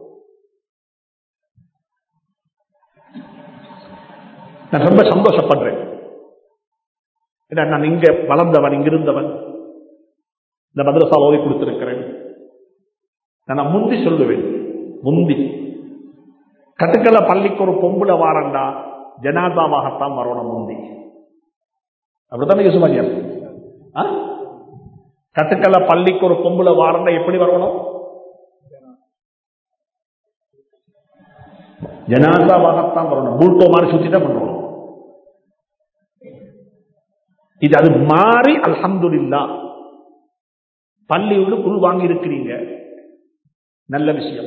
நான் ரொம்ப சந்தோஷப்படுறேன் ஏன்னா நான் இங்க வளர்ந்தவன் இங்க இருந்தவன் இந்த மதரசா ஓதி கொடுத்திருக்கிறேன் நான் முந்தி சொல்லுவேன் முந்தி கட்டுக்கல பள்ளிக்கு ஒரு பொம்புல வாரண்டா ஜனாதாவாகத்தான் வரணும் முந்தி அப்படித்தானே யூசுமாரியா கட்டுக்கல பள்ளிக்கு ஒரு பொம்புல வாரண்டா எப்படி வரணும் ஜனாதாவாகத்தான் வரணும் பூல்டோ மாதிரி சுத்தி தான் பண்ணணும் இது அது மாறி அல்ஹம்துலில்லா பள்ளியோடு உள் வாங்கி இருக்கிறீங்க நல்ல விஷயம்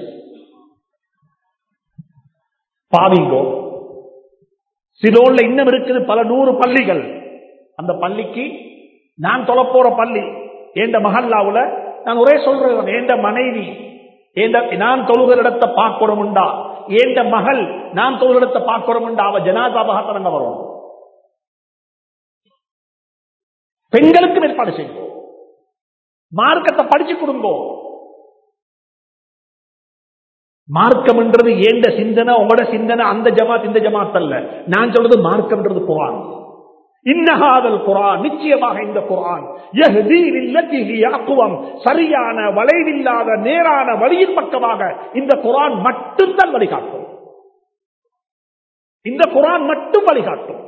பாவிங்கோ சிலோன்ல இன்னும் இருக்குது பல நூறு பள்ளிகள் அந்த பள்ளிக்கு நான் தொலை போற பள்ளி ஏண்ட மகல்லாவுல நான் ஒரே சொல்றேன் ஏண்ட மனைவி ஏண்ட நான் தொழுகிற இடத்தை பார்க்கணும்டா ஏண்ட மகள் நான் தொழுகிற இடத்தை பார்க்கணும்டா அவ ஜனாதாபாகத்தனங்க வரும் பெண்களுக்கும் ஏற்பாடு செய்வோம் மார்க்கத்தை படிச்சு கொடுங்கோ மார்க்கம் என்றது ஏண்ட சிந்தனை உங்களோட சிந்தனை அந்த ஜமாத் இந்த ஜமாத் அல்ல நான் சொல்றது மார்க்கம்ன்றது குரான் இன்னகாதல் குரான் நிச்சயமாக இந்த குரான் சரியான வளைவில்லாத நேரான வழியின் பக்கமாக இந்த குரான் மட்டும்தான் வழிகாட்டும் இந்த குரான் மட்டும் வழிகாட்டும்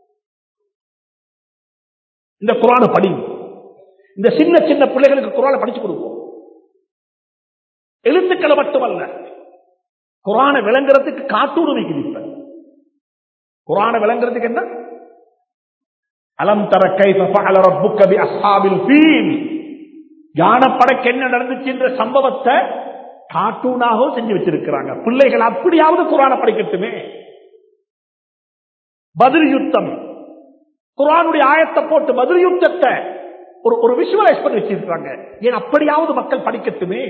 இந்த குரானை படிங்க இந்த சின்ன சின்ன பிள்ளைகளுக்கு குரானை படிச்சு கொடுப்போம் எழுத்துக்களை மட்டுமல்ல குரானை விளங்குறதுக்கு காட்டூர் வைக்கிறீங்க குரானை விளங்குறதுக்கு என்ன அலம் தர கைபி அசாபில் ஃபீல் யானப்படைக்கு என்ன நடந்துச்சு என்ற சம்பவத்தை கார்ட்டூனாகவும் செஞ்சு வச்சிருக்கிறாங்க பிள்ளைகள் அப்படியாவது குரானை படிக்கட்டுமே பதில் யுத்தம் குரானுடைய ஆயத்தை போட்டு பதில் யுத்தத்தை ஒரு ஒரு விஷுவலைஸ் பண்ணி வச்சிருக்காங்க ஏன் அப்படியாவது மக்கள் படிக்கட்டுமே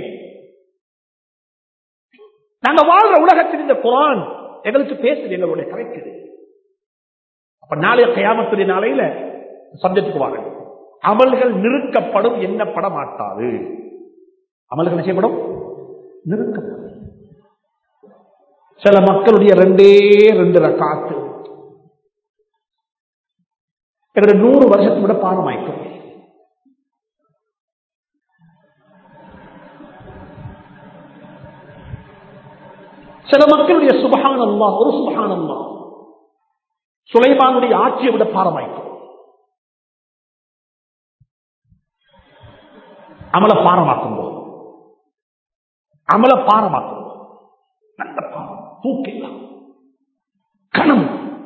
நாங்க வாழ்ற உலகத்தில் இந்த குரான் எங்களுக்கு பேசுது எங்களுடைய கரைக்குது அப்ப நாளைய கயாமத்துடைய நாளையில சப்ஜெக்டுக்கு வாங்க அமல்கள் நிறுக்கப்படும் எண்ணப்பட மாட்டாது அமல்கள் செய்யப்படும் நிறுக்கப்படும் சில மக்களுடைய ரெண்டே ரெண்டு ரக்காத்து எங்களுடைய நூறு வருஷத்தை விட பாரமாய்க்கும் சில மக்களுடைய சுபகான் அல்லா ஒரு சுபகான் அல்லா சுலைமானுடைய ஆட்சியை விட பாரமாய்க்கும் அமல பாரமாக்கும் அமல பாரமாக்கும் நல்ல பாரம் தூக்கிடலாம் கணம்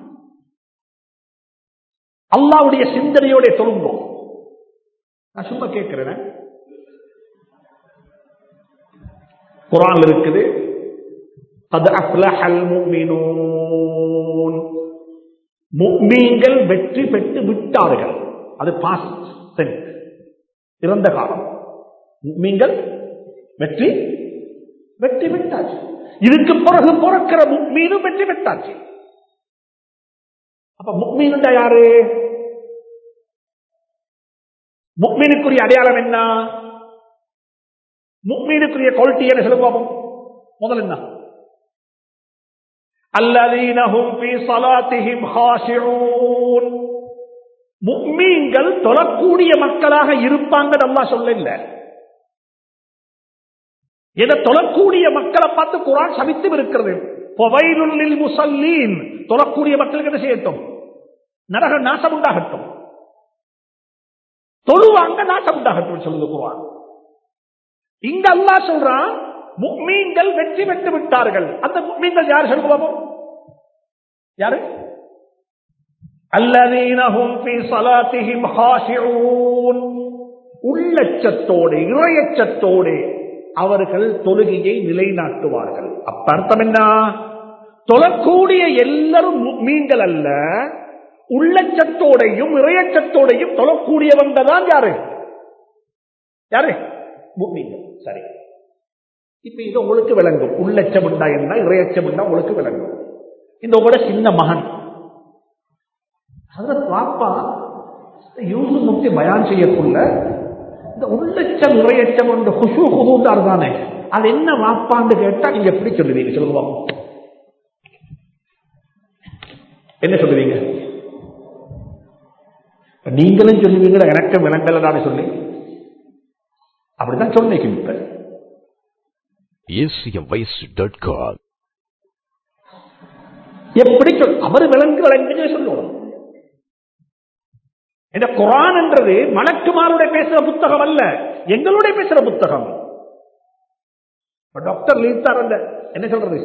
அல்லாவுடைய சிந்தனையோட தொழுங்கோம் நான் சும்மா கேட்கிறேன் குரான் இருக்குது قد أفلح المؤمنون முக்மீன்கள் வெற்றி பெற்று விட்டார்கள் அது பாஸ்ட் இறந்த காலம் முக்மீன்கள் வெற்றி வெற்றி விட்டாச்சு இதுக்கு பிறகு பிறக்கிற முக்மீனும் வெற்றி பெற்றாச்சு அப்ப முக்மீன் யாரு முக்மீனுக்குரிய அடையாளம் என்ன முக்மீனுக்குரிய குவாலிட்டி என்ன சொல்ல பார்ப்போம் முதல் என்ன الذين هم في صلاتهم خاشعون முக்மீன்கள் தொழக்கூடிய மக்களாக இருப்பாங்க நல்லா சொல்ல என தொழக்கூடிய மக்களை பார்த்து குரான் சபித்து இருக்கிறது பொவைலுள்ளில் முசல்லீன் தொழக்கூடிய மக்களுக்கு என்ன செய்யட்டும் நரக நாசம் உண்டாகட்டும் தொழுவாங்க நாசம் உண்டாகட்டும் சொல்லுது குரான் இங்க அல்லா சொல்றான் முக்மீன்கள் வெற்றி பெற்று விட்டார்கள் அந்த முக்மீன்கள் யார் சொல்லுவோம் யாரு அல்லதீனஹும் ஃபீ ஸலாத்திஹிம் ஹாஷிஊன் உள்ளச்சத்தோடு இறையச்சத்தோடு அவர்கள் தொழுகையை நிலைநாட்டுவார்கள் அப்ப அர்த்தம் என்ன தொழக்கூடிய எல்லாரும் மீன்கள் அல்ல உள்ளச்சத்தோடையும் இறையச்சத்தோடையும் தொழக்கூடியவங்க தான் யாரு யாரு முக்மீன்கள் சரி இப்ப இது உங்களுக்கு விளங்கும் உள்ளச்சம் உண்டா என்ன இறையச்சம் உண்டா உங்களுக்கு விளங்கும் இந்த உங்களோட சின்ன மகன் அதற்கு பாப்பா யூசு முக்தி பயான் செய்யக்குள்ள இந்த உள்ளச்சம் இறையச்சம் இந்த குஷு குதுண்டார் தானே அது என்ன வாப்பான்னு கேட்டா நீங்க எப்படி சொல்லுவீங்க சொல்லுங்க பாப்போம். என்ன சொல்லுவீங்க நீங்களும் சொல்லுவீங்களா எனக்கு விளங்கல தானே சொல்லி அப்படிதான் சொன்னீங்க இப்ப acmvoice.com. எப்படி சொல் அவர் விளங்கு விளங்குன்னு சொல்லுவோம் இந்த குரான் என்றது மலக்குமாருடைய பேசுற புத்தகம் அல்ல எங்களுடைய பேசுற புத்தகம் இப்ப டாக்டர் லீத்தார் அந்த என்ன சொல்றது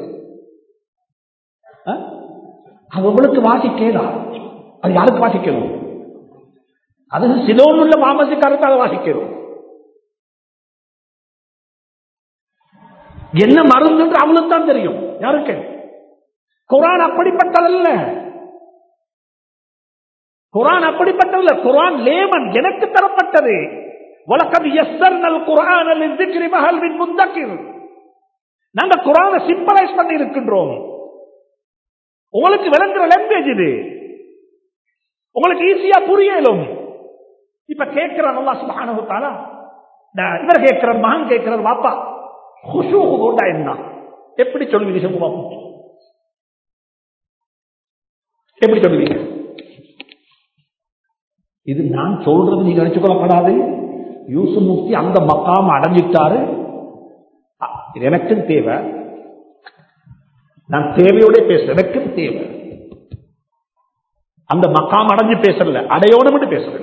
ஆ? அது உங்களுக்கு வாசிக்கேதா அது யாருக்கு வாசிக்கணும் அது சிலோன் உள்ள மாமசிக்காரத்தை அதை வாசிக்கணும் என்ன மருந்து அவளுக்கு தான் தெரியும் யாருக்கு குரான் அப்படிப்பட்டதல்ல குரான் அப்படிப்பட்டதல்ல குரான் லேமன் எனக்கு தரப்பட்டது வழக்கது எஸ்தர்னல் குரான் மகள்வின் முந்தக்கிர் நாங்க குரானை சிம்பிளைஸ் பண்ணி இருக்கின்றோம் உங்களுக்கு விளங்குற லாங்குவேஜ் இது உங்களுக்கு ஈஸியா புரியலும் இப்ப கேட்கிறான் அல்லாஹ் சுப்ஹானஹு வ தஆலா நான் இவர் கேட்கிறார் மகன் கேட்கிறார் பாப்பா குஷூ ஹுதூண்டா என்ன எப்படி சொல்லுவீங்க சொல்லுங்க பாப்போம் எப்படி சொல்லுவீங்க இது நான் சொல்றது நீங்க நினைச்சு கொள்ளப்படாது யூசுப் முஃப்தி அந்த மக்காம அடைஞ்சிட்டாரு அ, இது எனக்கும் தேவை நான் தேவையோட பேசுறேன் எனக்கும் தேவை அந்த மக்காம் அடைஞ்சு பேசல அடையோடு பேசுறேன்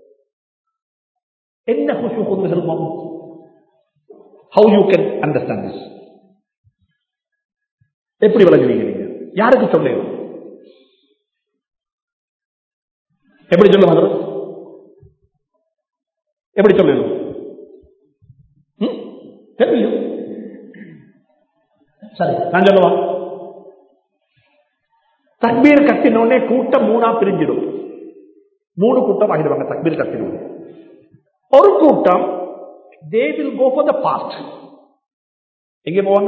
என்ன குஷு கொண்டு சொல்லுவோம் how you can understand this எப்படி விளங்குவீங்க நீங்க யாருக்கு சொல்லுங்க எப்படி சொல்லுவாங்க எப்படி சொல்லணும் ம்? தெரியும் சரி நான் சொல்லுவா தக்பீர் கட்டினோடனே கூட்டம் மூணா பிரிஞ்சிடும் மூணு கூட்டம் ஆகிடுவாங்க தக்பீர் கட்டினோடனே ஒரு கூட்டம் they will go for the fast எங்க போவாங்க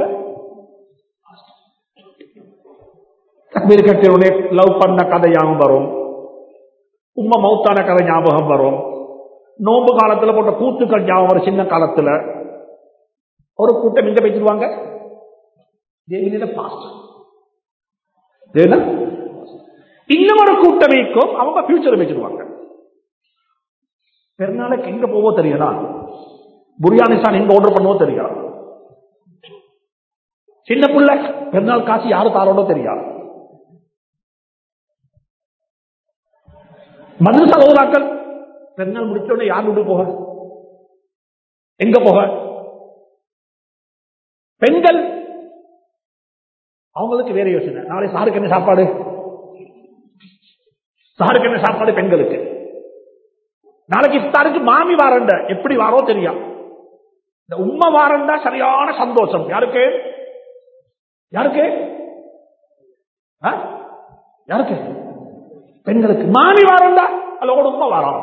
தக்பீர் கட்டினோடனே லவ் பண்ண கதை ஞாபகம் வரும் உம்மா மௌத்தான கதை ஞாபகம் வரும் நோம்பு காலத்துல போட்ட கூத்துக்கள் ஞாபகம் வரும் சின்ன காலத்துல ஒரு கூட்டம் எங்க பேசிடுவாங்க பாஸ்ட் இன்னும் ஒரு கூட்டமைக்கும் அவங்க ஃபியூச்சர் வச்சிருவாங்க பெருநாளைக்கு எங்க போவோ தெரியுதா புரியானிஸ்தான் எங்க ஆர்டர் பண்ணவோ தெரியாது சின்ன புள்ள பெருநாள் காசு யாரு தாரோடோ தெரியாது மது சகோதராக்கள் பெருநாள் முடிச்சோடனே யார் விட்டு போக எங்க போக பெண்கள் அவங்களுக்கு வேற யோசனை நாளை சாருக்கு என்ன சாப்பாடு சாருக்கு என்ன சாப்பாடு பெண்களுக்கு நாளைக்கு இஃப்தாருக்கு மாமி வாரண்ட எப்படி வாரோ தெரியும் இந்த உண்மை வாரண்டா சரியான சந்தோஷம் யாருக்கு யாருக்கு ஆ? யாருக்கு பெண்களுக்கு மாமி வாரண்டா அல்ல உண்மை வாரம்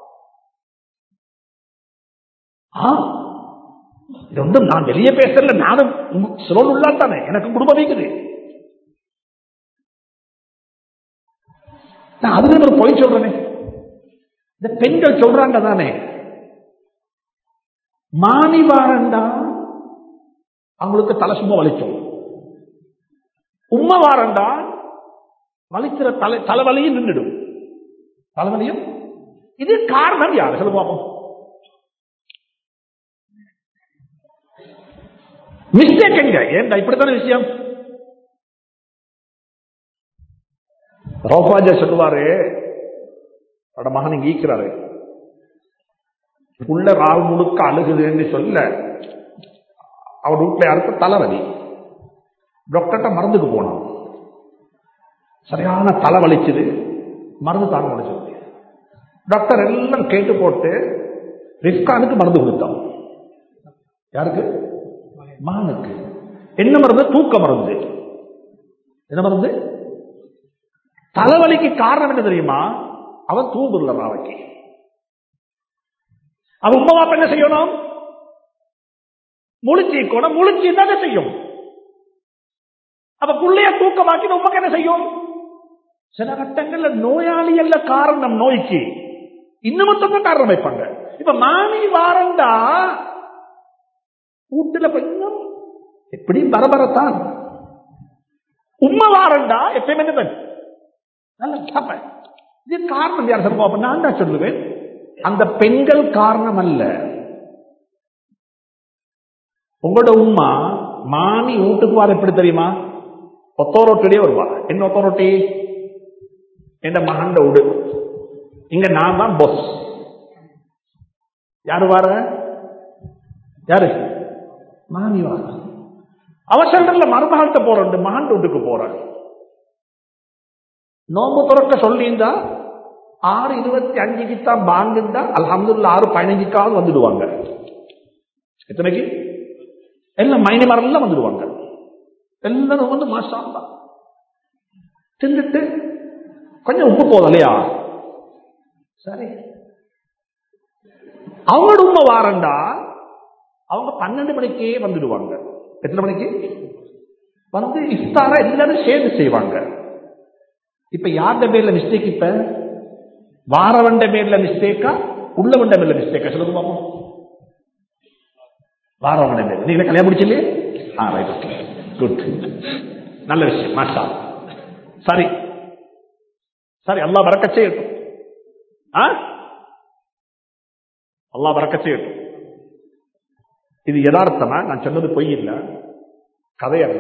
ஆ இது ஒன்றும் நான் வெளியே பேசல நானும் சிலோன் உள்ளா தானே எனக்கு குடும்பம் இருக்குது நான் அதுல ஒரு பொய் சொல்றேனே இந்த பெண்கள் சொல்றாங்க தானே மாமி வாரண்டா அவங்களுக்கு தலை சும்மா வலிக்கும் உம்மை வாரண்டா வலிக்கிற தலை தலைவலியும் நின்றுடும் தலைவலியும் இது காரணம் யார் சொல்லுவோம் மிஸ்டேக் எங்க ஏன்டா இப்படித்தான விஷயம் ரோபாஜா சொல்லுவாரு அவட மகன் இங்க ஈக்கிறாரு உள்ள ராவு முழுக்க அழுகுதுன்னு சொல்ல அவர் வீட்டுல யாருக்கு தலைவலி டாக்டர்கிட்ட மருந்துக்கு போனான் சரியான தலை வலிச்சுது மருந்து தாங்க வலிச்சது டாக்டர் எல்லாம் கேட்டு போட்டு ரிஸ்கானுக்கு மருந்து கொடுத்தான் யாருக்கு மகனுக்கு என்ன மருந்து தூக்க மருந்து என்ன மருந்து தலைவலிக்கு காரணம் என்ன தெரியுமா அவன் தூங்குறல ராவைக்கு அவன் உமா அப்ப என்ன செய்யணும் முழிச்சு கூட முழிச்சு தானே செய்யும் அப்ப புள்ளைய தூக்கமாக்கி உமக்கு என்ன செய்யும் சில கட்டங்கள்ல நோயாளி அல்ல காரணம் நோய்க்கு இன்னமத்தம் காரணம் வைப்பாங்க இப்ப மாமி வாரண்டா வீட்டுல கொஞ்சம் எப்படி பரபரத்தான் உண்மை வாரண்டா எப்பயுமே என்னது? நல்ல தப்ப இது காரணம் யார் சொல்லுவோம் அப்ப நான் தான் சொல்லுவேன் அந்த பெண்கள் காரணம் அல்ல உங்களோட உம்மா மாமி வீட்டுக்கு வர எப்படி தெரியுமா ஒத்தோரோட்டிலே வருவா என்ன ஒத்தோரோட்டி என் மகண்ட உடு இங்க நான் தான் பொஸ் யாரு வார யாரு மாமி வார அவசரத்துல மருமகள்கிட்ட போறேன் மகன் வீட்டுக்கு போறேன் நோம்பு துறக்க சொல்லியிருந்தா ஆறு இருபத்தி அஞ்சுக்கு தான் பாங்குண்டா அல்ஹம்துலில்லாஹ் ஆறு பதினஞ்சுக்காவது வந்துடுவாங்க எத்தனைக்கு எல்லாம் மைனி மரம் வந்துடுவாங்க எல்லாரும் வந்து மாசா தின்னுட்டு கொஞ்சம் உப்பு போதும் இல்லையா சரி அவங்களோட உண்மை வாரண்டா அவங்க பன்னெண்டு மணிக்கே வந்துடுவாங்க எத்தனை மணிக்கு வந்து இஃப்தார எல்லாரும் சேர்ந்து செய்வாங்க இப்ப யார்ட பேர்ல மிஸ்டேக் இப்ப வாரவண்ட பேர்ல மிஸ்டேக்கா உள்ளவண்ட பேர்ல மிஸ்டேக்கா சொல்லுங்க பாப்போம் வாரவண்ட பேர் நீங்க கல்யாணம் முடிச்சில்லையே ஆ ரைட் ஓகே குட் நல்ல விஷயம் மாஷா சரி சரி அல்லா பறக்க செய்யட்டும் ஆ அல்லா பறக்க செய்யட்டும் இது யதார்த்தமா நான் சொன்னது பொய் இல்ல கதை அல்ல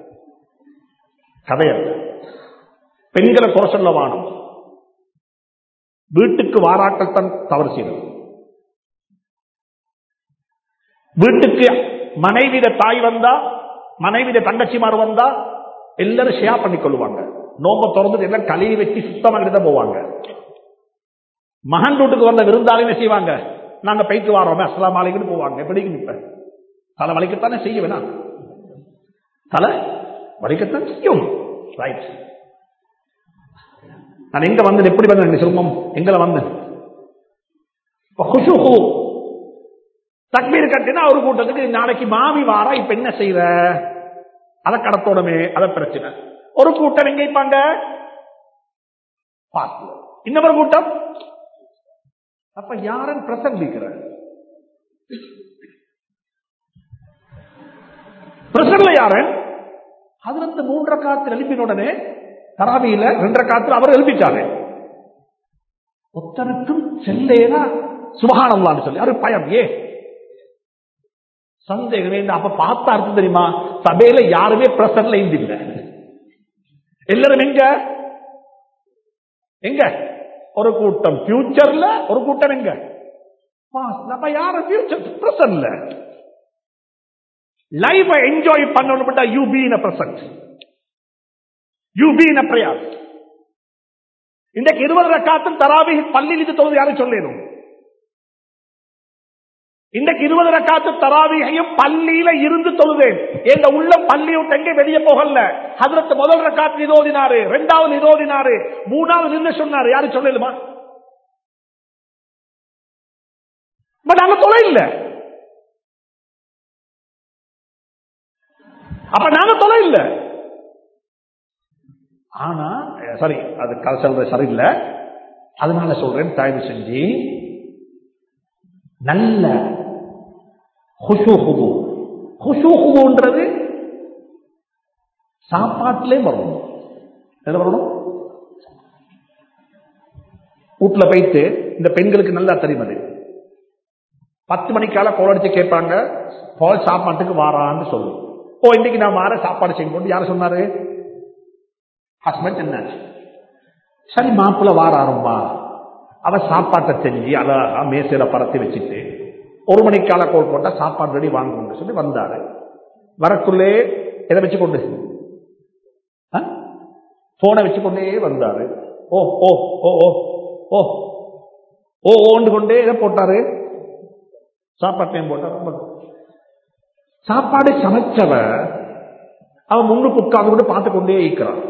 கதை அல்ல பெண்களை குறை சொல்ல வாணும் வீட்டுக்கு வாராக்கள் தான் தவறு செய்தது வீட்டுக்கு மனைவிட தாய் வந்தா மனைவிட தங்கச்சிமார் வந்தா எல்லாரும் ஷேர் பண்ணி கொள்வாங்க நோம்ப திறந்துட்டு எல்லாம் கழுவி வச்சு சுத்தமாக தான் போவாங்க மகன் வீட்டுக்கு வந்த விருந்தாளி என்ன செய்வாங்க நாங்க போயிட்டு வரோமே அஸ்லாம் மாலைக்குன்னு போவாங்க எப்படி இப்ப தலை வலிக்கத்தானே செய்ய வேணாம் தலை வலிக்கத்தான் செய்யும் ரைட் நான் எங்க வந்தேன் எப்படி வந்தேன் சொல்லுவோம் எங்களை வந்தேன் இப்ப குஷுஹு தக்பீர் கட்டினா ஒரு கூட்டத்துக்கு நாளைக்கு மாமி வாரா இப்ப என்ன செய்யற அதை கடத்தோடமே அத பிரச்சனை ஒரு கூட்டம் எங்க இப்பாங்க பார்க்கல இன்னொரு கூட்டம் அப்ப யாரன் பிரசங்கிக்கிற பிரசன்ல யாரன் அதுல இருந்து மூன்றரை காத்து எழுப்பின உடனே தராவியில ரெண்டரை காத்துல அவர் எழுப்பிட்டாரு ஒத்தருக்கும் செல்லேனா சுபகானம்லான்னு சொல்லி அவரு பயம் ஏ சந்தேகமே இல்லை. அப்ப பார்த்தா அர்த்தம் தெரியுமா சபையில யாருமே பிரசன்ல இல்ல எல்லாரும் எங்க எங்க ஒரு கூட்டம் பியூச்சர்ல ஒரு கூட்டம் எங்க past. நம்ம யாரும் பியூச்சர் பிரசன்ட்ல லைஃப என்ஜாய் பண்ணணும் you be in present you be in prayers இன்றைக்கு இருபது ரக்காத்தும் தராவி பள்ளியில் இது தொழுது யாரும் சொல்லணும் இன்றைக்கு இருபது ரக்காத்து தராவிகையும் பள்ளியில இருந்து தொழுதேன் எங்க உள்ள பள்ளி விட்டு எங்க வெளியே போகல அதற்கு முதல் ரக்காத்து இதோதினாரு ரெண்டாவது இதோதினாரு மூணாவது நின்று சொன்னாரு யாரும் சொல்லலுமா பட் நாங்க தொலை இல்ல அப்ப நாங்க தொலை இல்ல ஆனா சரி அது கதை சொல்றது சரியில்லை அதனால சொல்றேன் தயவு செஞ்சு நல்ல ஹுஷூஹுபு ஹுஷூஹுபுன்றது சாப்பாட்டிலே வரணும் என்ன வரணும் வீட்டுல போயிட்டு இந்த பெண்களுக்கு நல்லா தெரியும் அது பத்து மணிக்கால கோல் அடிச்சு கேட்பாங்க போல் சாப்பாட்டுக்கு வாரான்னு சொல்லு ஓ இன்னைக்கு நான் வார சாப்பாடு செய்யும் போது யார் சொன்னாரு ஹஸ்பண்ட் என்ன சரி மாப்பிள்ள வாராரும்பா அவ சாப்பாட்டை செஞ்சு அழகா மேசையில பரத்தி வச்சுட்டு ஒரு மணிக்கால கோல் போட்டா சாப்பாடு ரெடி வாங்குங்க சொல்லி வந்தாரு வரக்குள்ளே எதை வச்சுக்கொண்டு போனை வச்சுக்கொண்டே வந்தாரு ஓ ஓ ஓ ஓ ஓ ஓ ஓண்டு கொண்டே எதை போட்டாரு சாப்பாட்டையும் போட்டாரு சாப்பாடு சமைச்சவ அவன் முன்னுக்கு உட்கார்ந்து கொண்டு பார்த்து கொண்டே இருக்கிறான்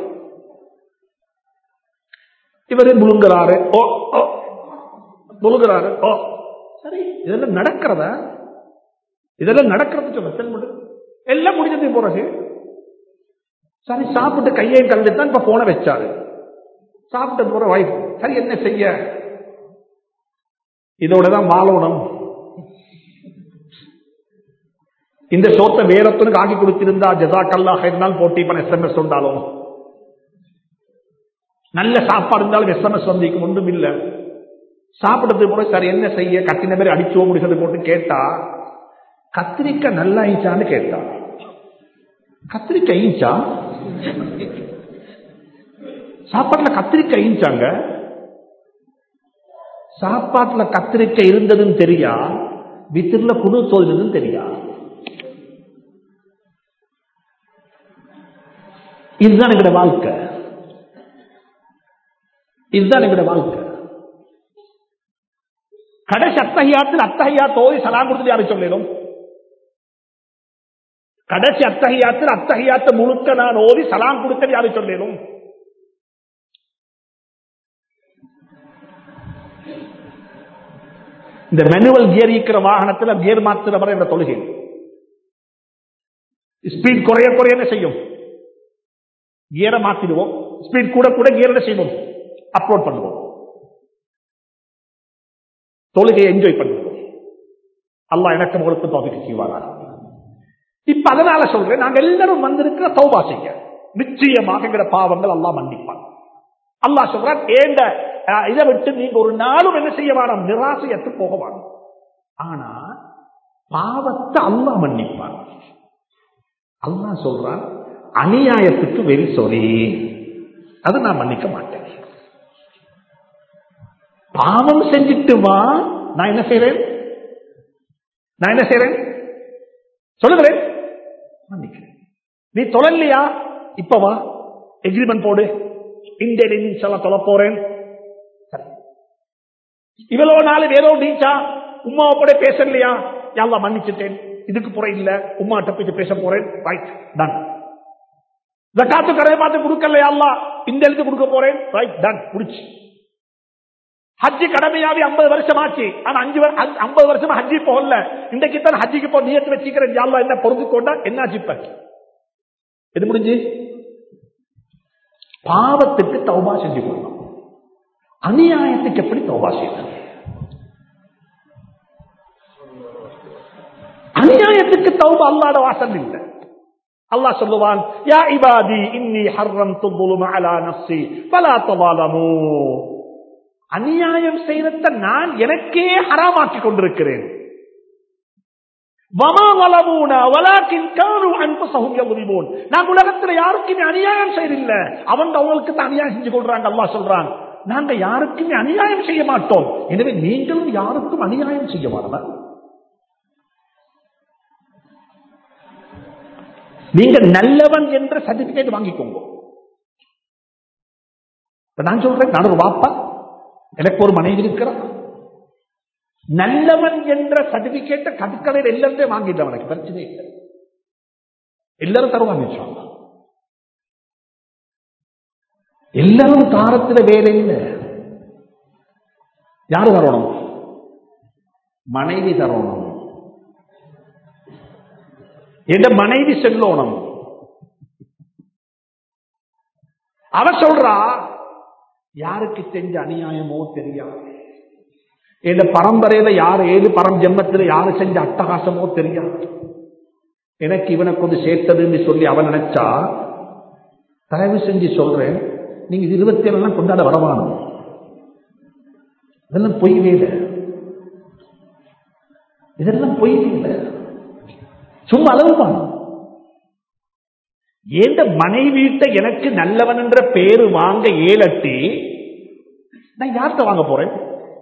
இவரு முழுங்குறாரு ஓ ஓ முழுங்குறாரு ஓ சரி இதெல்லாம் நடக்கிறதா இதெல்லாம் நடக்கிறது சொல்ல செல்முடு எல்லாம் முடிஞ்சது பிறகு சரி சாப்பிட்டு கையை கலந்து தான் இப்ப போன வச்சாரு சாப்பிட்ட போற வாய்ப்பு சரி என்ன செய்ய இதோட தான் வாழணும் இந்த சோத்தை வேறொத்தனுக்கு ஆக்கி கொடுத்திருந்தா ஜசாக்கல்லா ஹைர்னால் போட்டி பண்ண எஸ்எம்எஸ் உண்டாலும் நல்ல சாப்பாடு இருந்தாலும் எஸ்எம்எஸ் வந்திக்கும் ஒன்றும் இல்ல சாப்பிட்டது போல சரி என்ன செய்ய கத்தின மாதிரி அடிச்சோ முடிச்சது போட்டு கேட்டா கத்திரிக்காய் நல்லா ஈச்சான்னு கேட்டா கத்திரிக்காய் ஈச்சா சாப்பாட்டுல கத்திரிக்காய் ஈச்சாங்க சாப்பாட்டுல கத்திரிக்காய் இருந்ததுன்னு தெரியா வித்திரில குடு தோல்ந்ததுன்னு தெரியா இதுதான் எங்கட வாழ்க்கை இதுதான் எங்கட வாழ்க்கை கடைசி அத்தகையாத்தில் அத்தகையா தோதி சலாம் கொடுத்து யாரும் சொல்லணும் கடைசி அத்தகையாத்தில் அத்தகையாத்த முழுக்க நான் ஓதி சலாம் கொடுத்தது யாரும் சொல்லணும் இந்த மேனுவல் கியர் இருக்கிற வாகனத்தில் கியர் மாத்துற வரை இந்த தொழுகை ஸ்பீட் குறைய குறைய என்ன செய்யும் கியரை மாத்திடுவோம் ஸ்பீட் கூட கூட கியர் என்ன செய்வோம் அப்லோட் பண்ணுவோம் தொழுகையை என்ஜாய் பண்ணுவோம் அல்லாஹ் எனக்கு உங்களுக்கு தோப்பிக்கு செய்வாரா இப்ப அதனால சொல்றேன் நாங்க எல்லாரும் வந்திருக்கிற தௌபா செய்ய நிச்சயமாக எங்கிற பாவங்கள் அல்லாஹ் மன்னிப்பான் அல்லாஹ் சொல்றான் ஏண்ட அஹ், இதை விட்டு நீங்க ஒரு நாளும் என்ன செய்ய வேணாம் நிராசையற்று போக வேணும் ஆனா பாவத்தை அல்லாஹ் மன்னிப்பான் அல்லாஹ் சொல்றான் அநியாயத்துக்கு வெரி சாரி அது நான் மன்னிக்க மாட்டேன் பாவம் செஞ்சுட்டு வா நான் என்ன செய்றேன் நான் என்ன செய்றேன் சொல்லுகிறேன் மன்னிக்கிறேன் நீ தொழலையா இப்ப வா எக்ரிமெண்ட் போடு இந்த எல்லாம் தொலை போறேன் சரி. இவ்வளவு நாள் வேறோ நீச்சா உமாவை கூட பேசலையா யாழ்லா மன்னிச்சுட்டேன் இதுக்கு புற இல்ல உமாட்ட போய் பேச போறேன் ரைட் டன் ஜக்காத்து கடையை பார்த்து கொடுக்கலையா அல்லா இந்த எழுத்து கொடுக்க போறேன் ரைட் டன் முடிச்சு ஹஜ்ஜி கடமையாவி ஐம்பது வருஷம் ஆச்சு ஆனா அஞ்சு ஐம்பது வருஷமா ஹஜ்ஜி போகல இன்றைக்கு தான் ஹஜ்ஜிக்கு போ நியத்து வச்சுக்கிறேன் யாழ்லா என்ன பொறுத்து கொண்டா என்னாச்சு இப்ப இது முடிஞ்சு பாவத்துக்கு தௌபா செஞ்சு கொள்ளணும் அநியாயத்துக்கு எப்படி தௌபா செய்யணும் அநியாயத்துக்கு தௌபா அல்லாத வாசல் இல்லை அல்லாஹ் சொல்லுவான் யா இபாதி இன்னி ஹர்ரம்து ظلم على نفسي فلا تظالموا அநியாயம் செய்யறத நான் எனக்கே ஹராமாக்கி கொண்டிருக்கிறேன் வமா வலமூன வலாக்கின் கானு அன்புசகும் யظلمون நான் உலகத்துல யாருக்குமே அநியாயம் செய்யறில்ல அவங்க அவங்களுக்கு தான் அநியாயம் செஞ்சு கொள்றாங்க அல்லாஹ் சொல்றான் நாங்க யாருக்குமே அநியாயம் செய்ய மாட்டோம் எனவே நீங்களும் யாருக்கும் அநியாயம் செய்ய மாட்டோம் நீங்க நல்லவன் என்ற சர்டிபிகேட் வாங்கிக்கோங்க இப்ப நான் சொல்றேன் நான் ஒரு வாப்பா எனக்கு ஒரு மனைவி இருக்கிறான் நல்லவன் என்ற சர்டிபிகேட்டை கட்டுக்கடையில் எல்லாருமே வாங்கிட்டேன் எனக்கு பிரச்சனை இல்லை எல்லாரும் தருவாங்க இன்ஷா அல்லாஹ். எல்லாரும் தாரத்துல வேலை இல்லை யாரு தரணும் மனைவி தரணும் என் மனைவி செல்லோணும் அவ சொல்றா யாருக்கு செஞ்ச அநியாயமோ தெரியாது என் பரம்பரையில யார் ஏழு பரம் ஜென்மத்தில் யாரு செஞ்ச அட்டகாசமோ தெரியாது எனக்கு இவனை கொண்டு சேர்த்ததுன்னு சொல்லி அவன் நினைச்சா தயவு செஞ்சு சொல்றேன் நீங்க இது இருபத்தி ஏழுலாம் கொண்டாட வரவானும் இதெல்லாம் பொய் வேலை இதெல்லாம் பொய் வேலை சும்மா அளவு பானம் ஏந்த மனைவிட்ட எனக்கு நல்லவன் என்ற பேரு வாங்க ஏலட்டி நான் யார்கிட்ட வாங்க போறேன்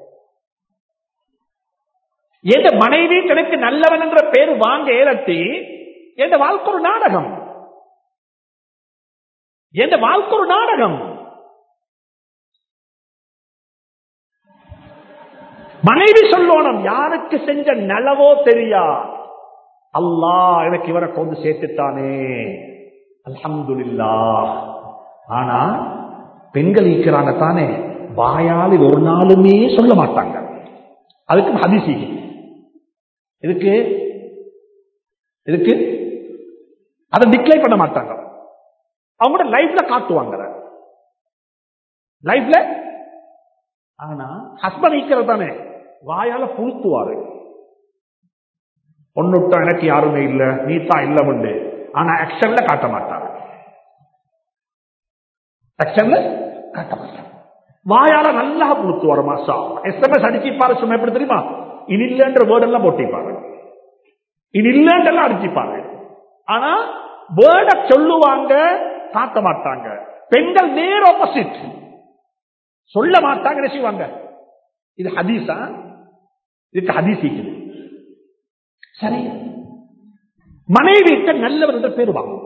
எந்த மனைவி எனக்கு நல்லவன் என்ற பேரு வாங்க ஏலட்டி எந்த வாழ்க்கை ஒரு நாடகம் எந்த வாழ்க்கை ஒரு நாடகம் மனைவி சொல்லணும் யாருக்கு செஞ்ச நலவோ தெரியா அல்லாஹ் எனக்கு இவரை கொண்டு சேர்த்துட்டானே அல்ஹம்துலில்லா ஆனா பெண்கள் இருக்கிறாங்க தானே வாயால் இது ஒரு நாளுமே சொல்ல மாட்டாங்க அதுக்கு ஹதிசி இதுக்கு இதுக்கு அதை டிக்ளைன் பண்ண மாட்டாங்க அவங்களோட லைஃப்ல காட்டுவாங்க அதை. லைஃப்ல ஆனா ஹஸ்பண்ட் ஈக்கிறது தானே வாயால புழுத்துவாரு ஒன்னுட்டா எனக்கு யாருமே இல்ல நீ தான் இல்ல உண்டு ஆனா ஆக்ஷன்ல காட்ட மாட்டாரு ஆக்ஷன்ல காட்ட மாட்டாரு வாயால நல்லா புழுத்துவாரு மாசா எஸ்எம்எஸ் அடிச்சிப்பாரு சும்மா எப்படி தெரியுமா இது இல்லைன்ற வேர்ட் எல்லாம் போட்டிப்பாரு இது இல்லைன்றெல்லாம் அடிச்சிப்பாரு ஆனா வேர்ட சொல்லுவாங்க காட்ட மாட்டாங்க பெண்கள் நேர் ஆப்போசிட் சொல்ல மாட்டாங்க என்ன செய்வாங்க இது ஹதீஸா இதுக்கு ஹதீஸ் இருக்குது சரி மனைவிக்கு நல்லவர் என்ற பேர் வாங்கும்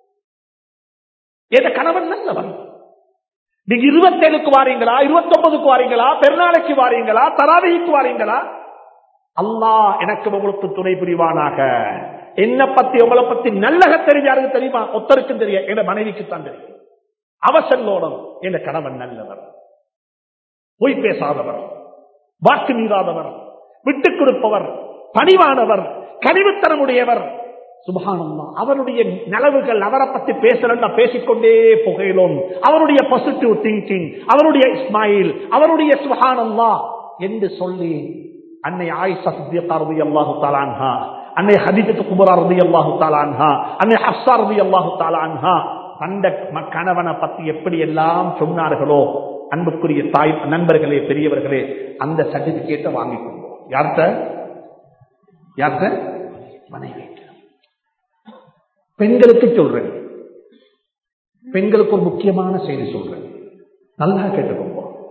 எந்த கணவன் நல்லவன் நீங்க இருபத்தேழுக்கு வாரீங்களா இருபத்தி ஒன்பதுக்கு வாரீங்களா பெருநாளைக்கு வாரீங்களா தராவிக்கு வாரீங்களா அல்லாஹ் எனக்கு உங்களுக்கு துணை புரிவானாக என்ன பத்தி உங்களை பத்தி நல்லக தெரிஞ்சாருக்கு தெரியுமா ஒத்தருக்கும் தெரியும் என் மனைவிக்கு தான் தெரியும் அவசல்லோடம் என் கணவன் நல்லவர் பொய் பேசாதவர் வாக்கு மீறாதவர் விட்டுக் கொடுப்பவர் பணிவானவர் கனிவுத்தனமுடையவர் சுபகானம்மா அவருடைய நலவுகள் அவரை பத்தி பேசலன்னா பேசிக்கொண்டே புகையிலும் அவருடைய பாசிட்டிவ் திங்கிங் அவருடைய இஸ்மாயில் அவருடைய சுபகானம்மா என்று சொல்லி அன்னை ஆயிஷா சித்தியக்கா ரதி அல்லாஹு தாலான்ஹா அன்னை ஹதீஜத்து குபரா ரதி அல்லாஹு தாலான்ஹா அன்னை ஹப்சா ரதி அல்லாஹு தாலான்ஹா அந்த ம- கணவனை பத்தி எப்படி எல்லாம் சொன்னார்களோ அன்புக்குரிய தாய் நண்பர்களே பெரியவர்களே அந்த சர்டிபிகேட்டை வாங்கிக் கொண்டோம் யார்கிட்ட யார்கிட்ட மனைவி பெண்களுக்கு சொல்றேன் பெண்களுக்கு ஒரு முக்கியமான செய்தி சொல்றேன் நல்லா கேட்டுக்கோங்க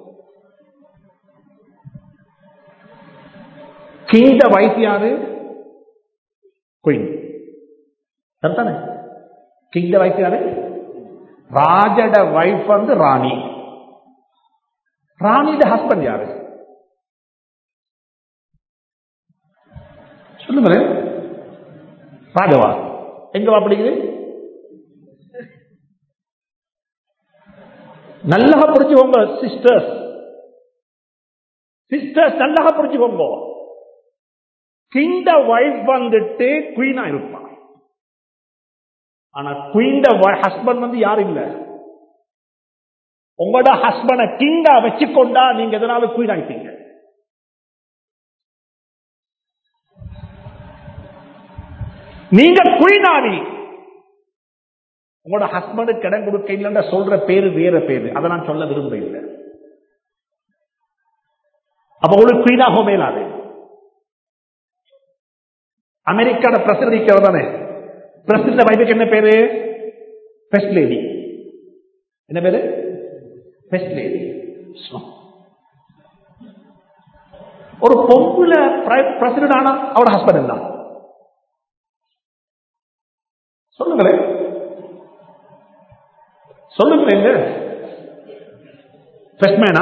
கிங் த வைஃப் யாரு குயின் சரிதானே கிங் த வைஃப் யாரு ராஜட வைஃப் வந்து ராணி ராணியோட ஹஸ்பண்ட் யாரு சொல்லுங்களேன் ராஜவா எங்க வாப்பிடிக்குது நல்லா புரிஞ்சுக்கோங்க சிஸ்டர்ஸ் சிஸ்டர்ஸ் நல்லா புரிஞ்சுக்கோங்க கிண்ட வைஃப் வந்துட்டு குயினா இருப்பான் ஆனா குயிண்ட ஹஸ்பண்ட் வந்து யாரும் இல்ல உங்களோட ஹஸ்பண்ட கிங்கா வச்சுக்கொண்டா நீங்க எதனால குயின் ஆயிட்டீங்க நீங்க குயினாவி உங்களோட ஹஸ்பண்டுக்கு இடம் கொடுக்க இல்லைன்ற சொல்ற பேரு வேற பேரு அதை நான் சொல்ல விரும்ப இல்லை அப்ப உங்களுக்கு குயினாக மேலாது அமெரிக்கான பிரசிடன்ட் தானே பிரசிடன்ட் வைஃபுக்கு என்ன பேரு ஃபெஸ்ட் லேடி என்ன பேரு ஃபெஸ்ட் லேடி ஒரு பொம்புல பிரசிடன்ட் ஆனா அவரோட ஹஸ்பண்ட் என்ன சொல்லுங்களேன் சொல்லுங்களேங்க ஃபெஸ்ட் மேனா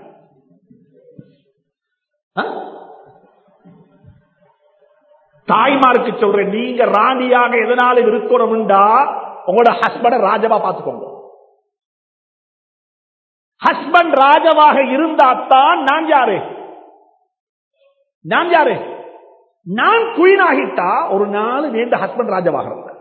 தாய்மாருக்கு சொல்றேன் நீங்க ராணியாக எதனால இருக்கணும்டா உங்களோட ஹஸ்பண்ட ராஜவா பார்த்துக்கோங்க ஹஸ்பண்ட் ராஜாவாக இருந்தாத்தான் நான் யாரு நான் யாரு நான் குயின் ஆகிட்டா ஒரு நாள் எந்த ஹஸ்பண்ட் ராஜாவாக இருந்தார்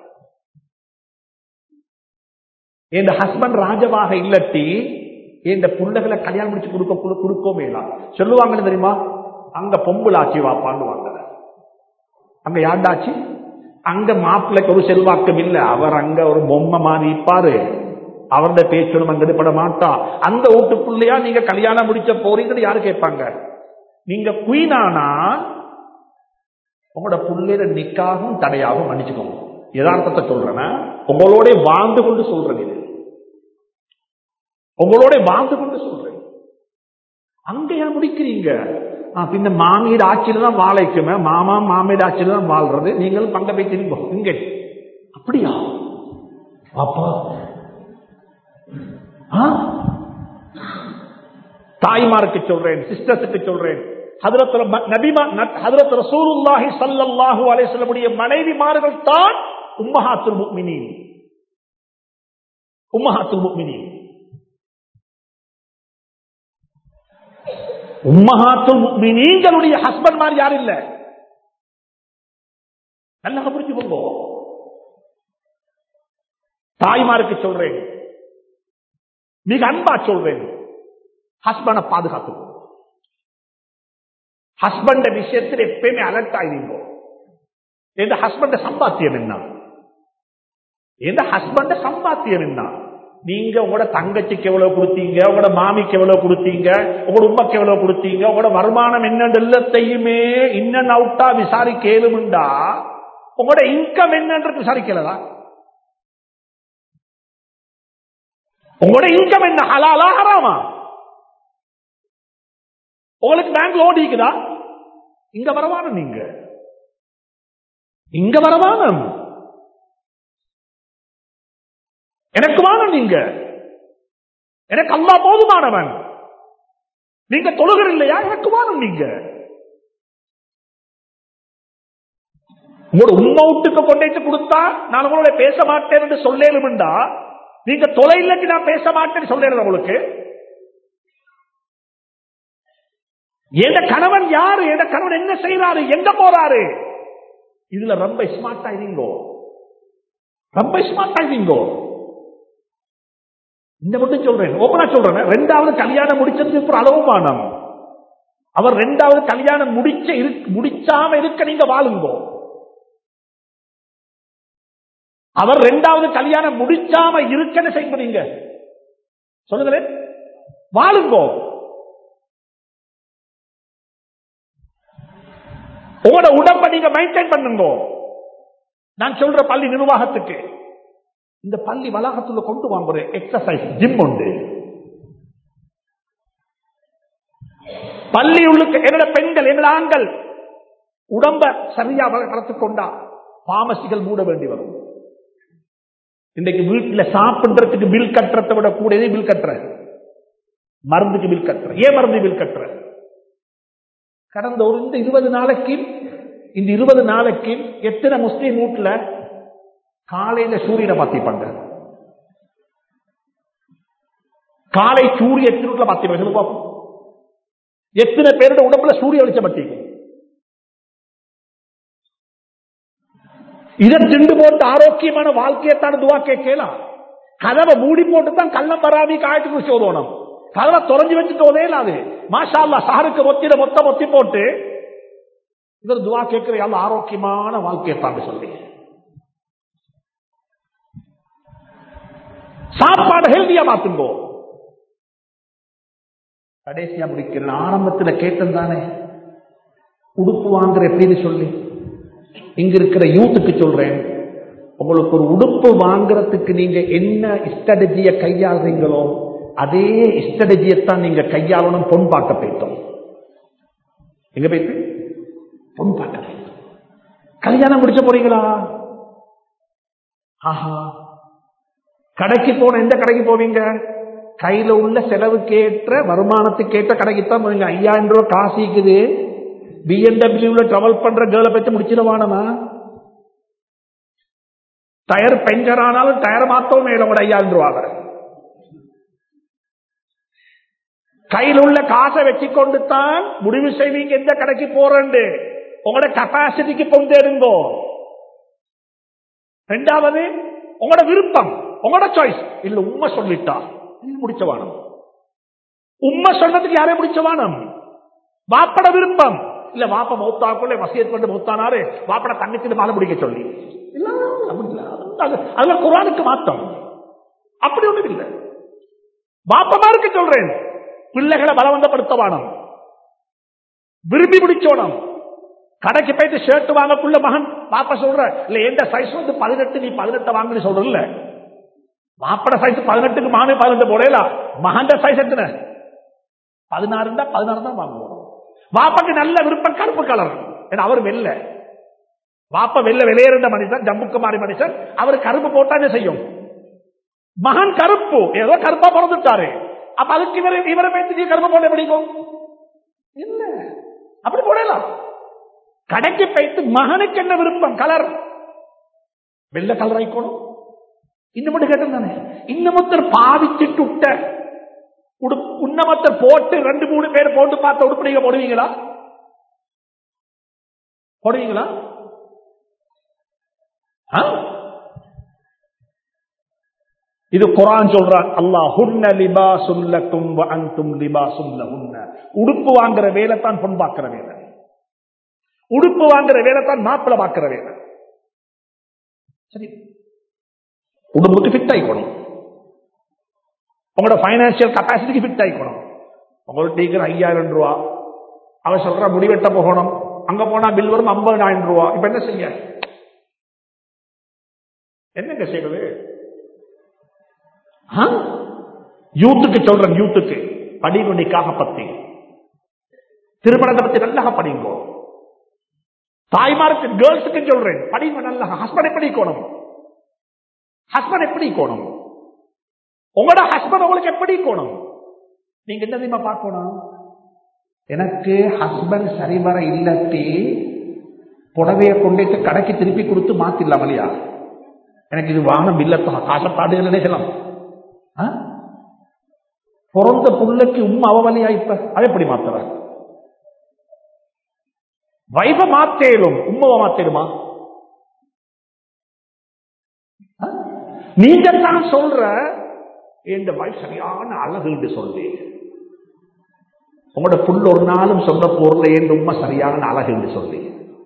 என் ஹஸ்பண்ட் ராஜாவாக இல்லட்டி இந்த புள்ளகளை கல்யாணம் முடிச்சு கொடுக்க கொடுக்கவே இல்லை சொல்லுவாங்கன்னு தெரியுமா அங்க பொம்புலாச்சி வாப்பான்னு அங்க யாண்டாச்சு அங்க மாப்பிள்ளைக்கு ஒரு செல்வாக்கம் இல்ல அவர் அங்க ஒரு பொம்மை மாதிரி இருப்பாரு அவருடைய பேச்சலும் அங்க பட மாட்டா அந்த வீட்டுக்குள்ளையா நீங்க கல்யாணம் முடிச்ச போறீங்கன்னு யாரு கேட்பாங்க நீங்க குயினானா உங்களோட புள்ளையில நிக்காகவும் தடையாகவும் மன்னிச்சுக்கோங்க யதார்த்தத்தை சொல்றேன்னா உங்களோட வாழ்ந்து கொண்டு சொல்றேன் இது உங்களோட வாழ்ந்து கொண்டு சொல்றேன் அங்க ஏன் முடிக்கிறீங்க பின்ன மாமியர் ஆட்சியில தான் வாழைக்குமே மாமா மாமியர் ஆட்சியில தான் வாழ்றது நீங்களும் பங்க போய் திரும்ப இங்க அப்படியா அப்பா தாய்மாருக்கு சொல்றேன் சிஸ்டர்ஸுக்கு சொல்றேன் மனைவிமார்கள் தான் உம்மஹாத்துல் முக்மினீன் உம்மஹாத்துல் முக்மினி உம்மஹாத்துல் முக்மினீங்களுடைய ஹஸ்பண்ட் மாதிரி யாரும் இல்ல நல்லா புரிஞ்சு போங்கோ தாய்மாருக்கு சொல்றேன் மிக அன்பா சொல்றேன் ஹஸ்பண்ட பாதுகாத்து ஹஸ்பண்ட விஷயத்தில் எப்பயுமே அலர்ட் ஆயிருங்க எந்த ஹஸ்பண்ட சம்பாத்தியம் என்ன எந்த ஹஸ்பண்ட சம்பாத்தியம் என்ன நீங்க உங்களோட தங்கச்சிக்கு எவ்வளவு கொடுத்தீங்க உங்களோட மாமிக்கு எவ்வளவு கொடுத்தீங்க உங்களோட உமக்கு எவ்வளவு கொடுத்தீங்க உங்களோட வருமானம் என்ன எல்லாத்தையுமே இன்னன் அவுட்டா விசாரிக்கலும்டா உங்களோட இன்கம் என்னன்றது விசாரிக்கலதா உங்களோட இன்கம் என்ன ஹலாலா ஹராமா உங்களுக்கு பேங்க் லோன் இருக்குதா இங்க வரவானம் நீங்க இங்க வரவானம் எனக்கு வானம் நீங்க எனக்கு அல்லா போதுமானவன் நீங்க தொழுகர் இல்லையா எனக்கு வானம் நீங்க உங்களோட உண்மை வீட்டுக்கு கொண்டு கொடுத்தா நான் உங்களோட பேச மாட்டேன் என்று சொல்லேனும்டா நீங்க தொலை இல்லைக்கு நான் பேச மாட்டேன்னு சொல்லேன் உங்களுக்கு எந்த கணவன் யாரு எந்த கணவன் என்ன செய்யறாரு எங்க போறாரு இதுல ரொம்ப ஸ்மார்ட் ஆயிருங்கோ ரொம்ப ஸ்மார்ட் ஆயிருங்கோ இந்த மட்டும் சொல்றேன் ஓப்பனா சொல்றேன் ரெண்டாவது கல்யாணம் முடிச்சதுக்கு ஒரு அளவுமானம் அவர் ரெண்டாவது கல்யாணம் முடிச்ச முடிச்சாம இருக்க நீங்க வாழுங்கோ அவர் ரெண்டாவது கல்யாணம் முடிச்சாம இருக்கன்னு செய்ய சொல்லுங்களேன் வாழுங்கோ உங்களோட உடம்ப நீங்க மெயின்டைன் பண்ணுங்க நான் சொல்ற பள்ளி நிர்வாகத்துக்கு இந்த பள்ளி வளாகத்துல கொண்டு வாங்க ஒரு எக்ஸசைஸ் ஜிம் உண்டு பள்ளி உள்ளுக்கு என்னோட பெண்கள் என்னோட ஆண்கள் உடம்ப சரியா வளர்த்து கொண்டா பாமசிகள் மூட வேண்டி வரும் இன்றைக்கு வீட்டுல சாப்பிடுறதுக்கு பில் கட்டுறதை விட கூட பில் கட்டுற மருந்துக்கு பில் கட்டுற ஏன் மருந்து பில் கட்டுற கடந்த ஒரு இந்த இருபது நாளைக்கு இந்த இருபது நாளைக்கு எத்தனை முஸ்லீம் வீட்டுல காலையில சூரியனை பார்த்திப்பாங்க காலை சூரிய எத்தனை பார்த்திப்பாங்க பார்ப்போம் எத்தனை பேரோட உடம்புல சூரிய வெளிச்சம் பட்டிக்கும் இதை திண்டு போட்டு ஆரோக்கியமான வாழ்க்கையத்தான் துவா கேட்கலாம் கதவை மூடி போட்டு தான் கள்ளம் வராமி காயத்துக்கு சோதோணும் கதவை தொடஞ்சு வச்சுட்டு உதயலாது மாஷா அல்லா சாருக்கு மொத்திட மொத்த மொத்தி போட்டு இவர் துவா கேட்கிற யாரும் ஆரோக்கியமான வாழ்க்கையத்தான் சொல்லி சாப்பாடு ஹெல்தியா மாத்துங்கோ கடைசியா முடிக்கிறேன் ஆரம்பத்தில் கேட்டேன் தானே உடுப்பு வாங்குற எப்படின்னு சொல்லி இங்க இருக்கிற யூத்துக்கு சொல்றேன் உங்களுக்கு ஒரு உடுப்பு வாங்குறதுக்கு நீங்க என்ன ஸ்ட்ராட்டஜிய கையாளுறீங்களோ அதே ஸ்ட்ராட்டஜியத்தான் நீங்க கையாளணும் பொன் பார்க்க போயிட்டோம் எங்க போயிட்டு பொன் பார்க்க போயிட்டோம் கல்யாணம் முடிச்ச போறீங்களா ஆஹா கடைக்கு போன எந்த கடைக்கு போவீங்க கையில உள்ள செலவுக்கு ஏற்ற வருமானத்துக்கு ஏற்ற கடைக்கு தான் போவீங்க ஐயாயிரம் ரூபாய் காசிக்குது பிஎன்டபிள்யூல டிராவல் பண்ற கேர்ளை பத்தி முடிச்சிடவானமா டயர் பெஞ்சர் ஆனாலும் டயர் மாத்தவும் மேல கூட ஐயாயிரம் ரூபாய் கையில் உள்ள காசை வச்சுக்கொண்டு தான் முடிவு செய்வீங்க எந்த கடைக்கு போறேன்னு உங்களோட கெப்பாசிட்டிக்கு பொந்தேருங்கோ ரெண்டாவது உங்களோட விருப்பம் உங்களோட சாய்ஸ் இல்ல உண்மை சொல்லிட்டா முடிச்சவானம் உண்மை சொன்னதுக்கு யாரே முடிச்சவானம் வாப்பட விருப்பம் இல்ல வாப்ப மௌத்தாக்குள்ள வசியத் கொண்டு மௌத்தானாரு வாப்பட தங்கச்சிட்டு மாலை முடிக்க சொல்லி அதுல குரானுக்கு மாத்தம் அப்படி ஒண்ணும் இல்லை வாப்பமாருக்கு சொல்றேன் பிள்ளைகளை பலவந்தப்படுத்தவானம் விரும்பி முடிச்சோனம் கடைக்கு போயிட்டு ஷர்ட் வாங்கக்குள்ள மகன் பாப்பா சொல்ற இல்ல எந்த சைஸ் வந்து பதினெட்டு நீ பதினெட்டு வாங்கன்னு சொல்றல மாப்பட சைஸ் பதினெட்டுக்கு மானே பதினெட்டு போடல மகன் சைஸ் எத்தனை பதினாறு பதினாறு தான் வாங்குவோம் வாப்பாக்கு நல்ல விருப்பம் கருப்பு கலர் ஏன்னா அவர் வெள்ள வாப்ப வெள்ள வெளியேறின மனுஷன் ஜம்புக்கு மாறி மனுஷன் அவர் கருப்பு போட்டானே செய்யும் மகன் கருப்பு ஏதோ கருப்பா பிறந்துட்டாரு அப்ப அதுக்கு இவரை இவரை பேசி கருப்பு போட பிடிக்கும் இல்ல அப்படி போடலாம் கடைக்கு போயிட்டு மகனுக்கு என்ன விருப்பம் கலர் வெள்ள கலர் ஆயிக்கணும் இன்னும் மட்டும் கேட்டேன் தானே இன்னமொத்தர் பாவிச்சுட்டு விட்ட உடுப்பு உன்னமத்தர் போட்டு ரெண்டு மூணு பேர் போட்டு பார்த்த உடுப்பு நீங்க போடுவீங்களா போடுவீங்களா ஆ? இது குரான் சொல்றான் அல்லாஹ் ஹுன்ன லிபாசுன் லக்கும் வ அன்தும் லிபாசுன் லஹுன்ன உடுப்பு வாங்குற வேலை தான் பொன் பார்க்கிற வேலை உடுப்பு வாங்குற வேலை தான் மாப்பிள பார்க்கிற வேலை சரி உடம்புக்கு ஃபிட் ஆயிக்கணும் உங்களோட பைனான்சியல் கெப்பாசிட்டிக்கு ஃபிட் ஆயிக்கணும் உங்களோட டீக்கர் ஐயாயிரம் ரூபா அவன் சொல்ற முடிவெட்ட போகணும் அங்க போனா பில் வரும் ஐம்பதாயிரம் ரூபா இப்ப என்ன செய்ய என்னங்க செய்வது ஆ? யூத்துக்கு சொல்றேன் யூத்துக்கு படிங்க நிக்காக பத்தி திருமணத்தை பத்தி நல்லா படிங்கோ தாய்மாருக்கு கேர்ள்ஸுக்கு சொல்றேன் படிங்க நல்லா ஹஸ்பண்ட் எப்படி கோணும் ஹஸ்பண்ட் எப்படி கோணும் உங்களோட ஹஸ்பண்ட் உங்களுக்கு எப்படி கோணும் நீங்க என்ன தெரியுமா பார்க்கணும் எனக்கு ஹஸ்பண்ட் சரிவர இல்லாட்டி புடவைய கொண்டேட்டு கடைக்கு திருப்பி கொடுத்து மாத்திடலாம் இல்லையா எனக்கு இது வானம் இல்ல காசப்பாடு நினைக்கலாம் ஆ? பிறந்த புள்ளைக்கு உண்மை அவவலியா இப்ப அதை எப்படி மாத்துற வைப மாத்தேலும் உண்மவை மாத்தேடுமா ஆ? நீங்க தான் சொல்ற இந்த வைஃப் சரியான அழகு என்று சொல்லி உங்களோட புல் ஒரு நாளும் சொல்ல போறல என் உண்மை சரியான அழகு என்று சொல்லி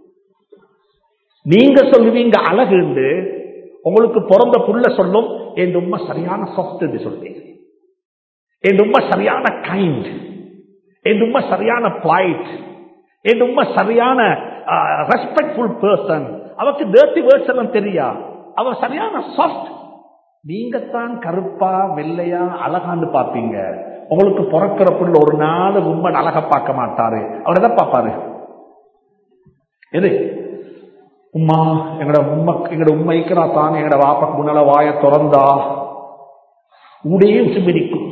நீங்க சொல்லுவீங்க அழகு என்று உங்களுக்கு பிறந்த புள்ள சொல்லும் என் உண்மை சரியான சாஃப்ட் என்று சொல்லி என் உண்மை சரியான கைண்ட் என் உண்மை சரியான பிளைட் என் உண்மை சரியான ரெஸ்பெக்ட்ஃபுல் பர்சன் அவருக்கு டேர்ட்டி வேர்ட்ஸ் எல்லாம் தெரியா அவ சரியான சாஃப்ட் நீங்கத்தான் கருப்பா வெள்ளையா அழகான்னு பாப்பீங்க உங்களுக்கு பிறக்கிற புள்ள ஒரு நாள் உண்மை அழகா பார்க்க மாட்டாரு அவர் எதை பார்ப்பாரு எது உம்மா எங்கட உண்மை எங்கட உண்மைக்கிறா தான் எங்கட வாப்பக்கு முன்னால வாய திறந்தா ஊடையே உசுமிரிக்கும்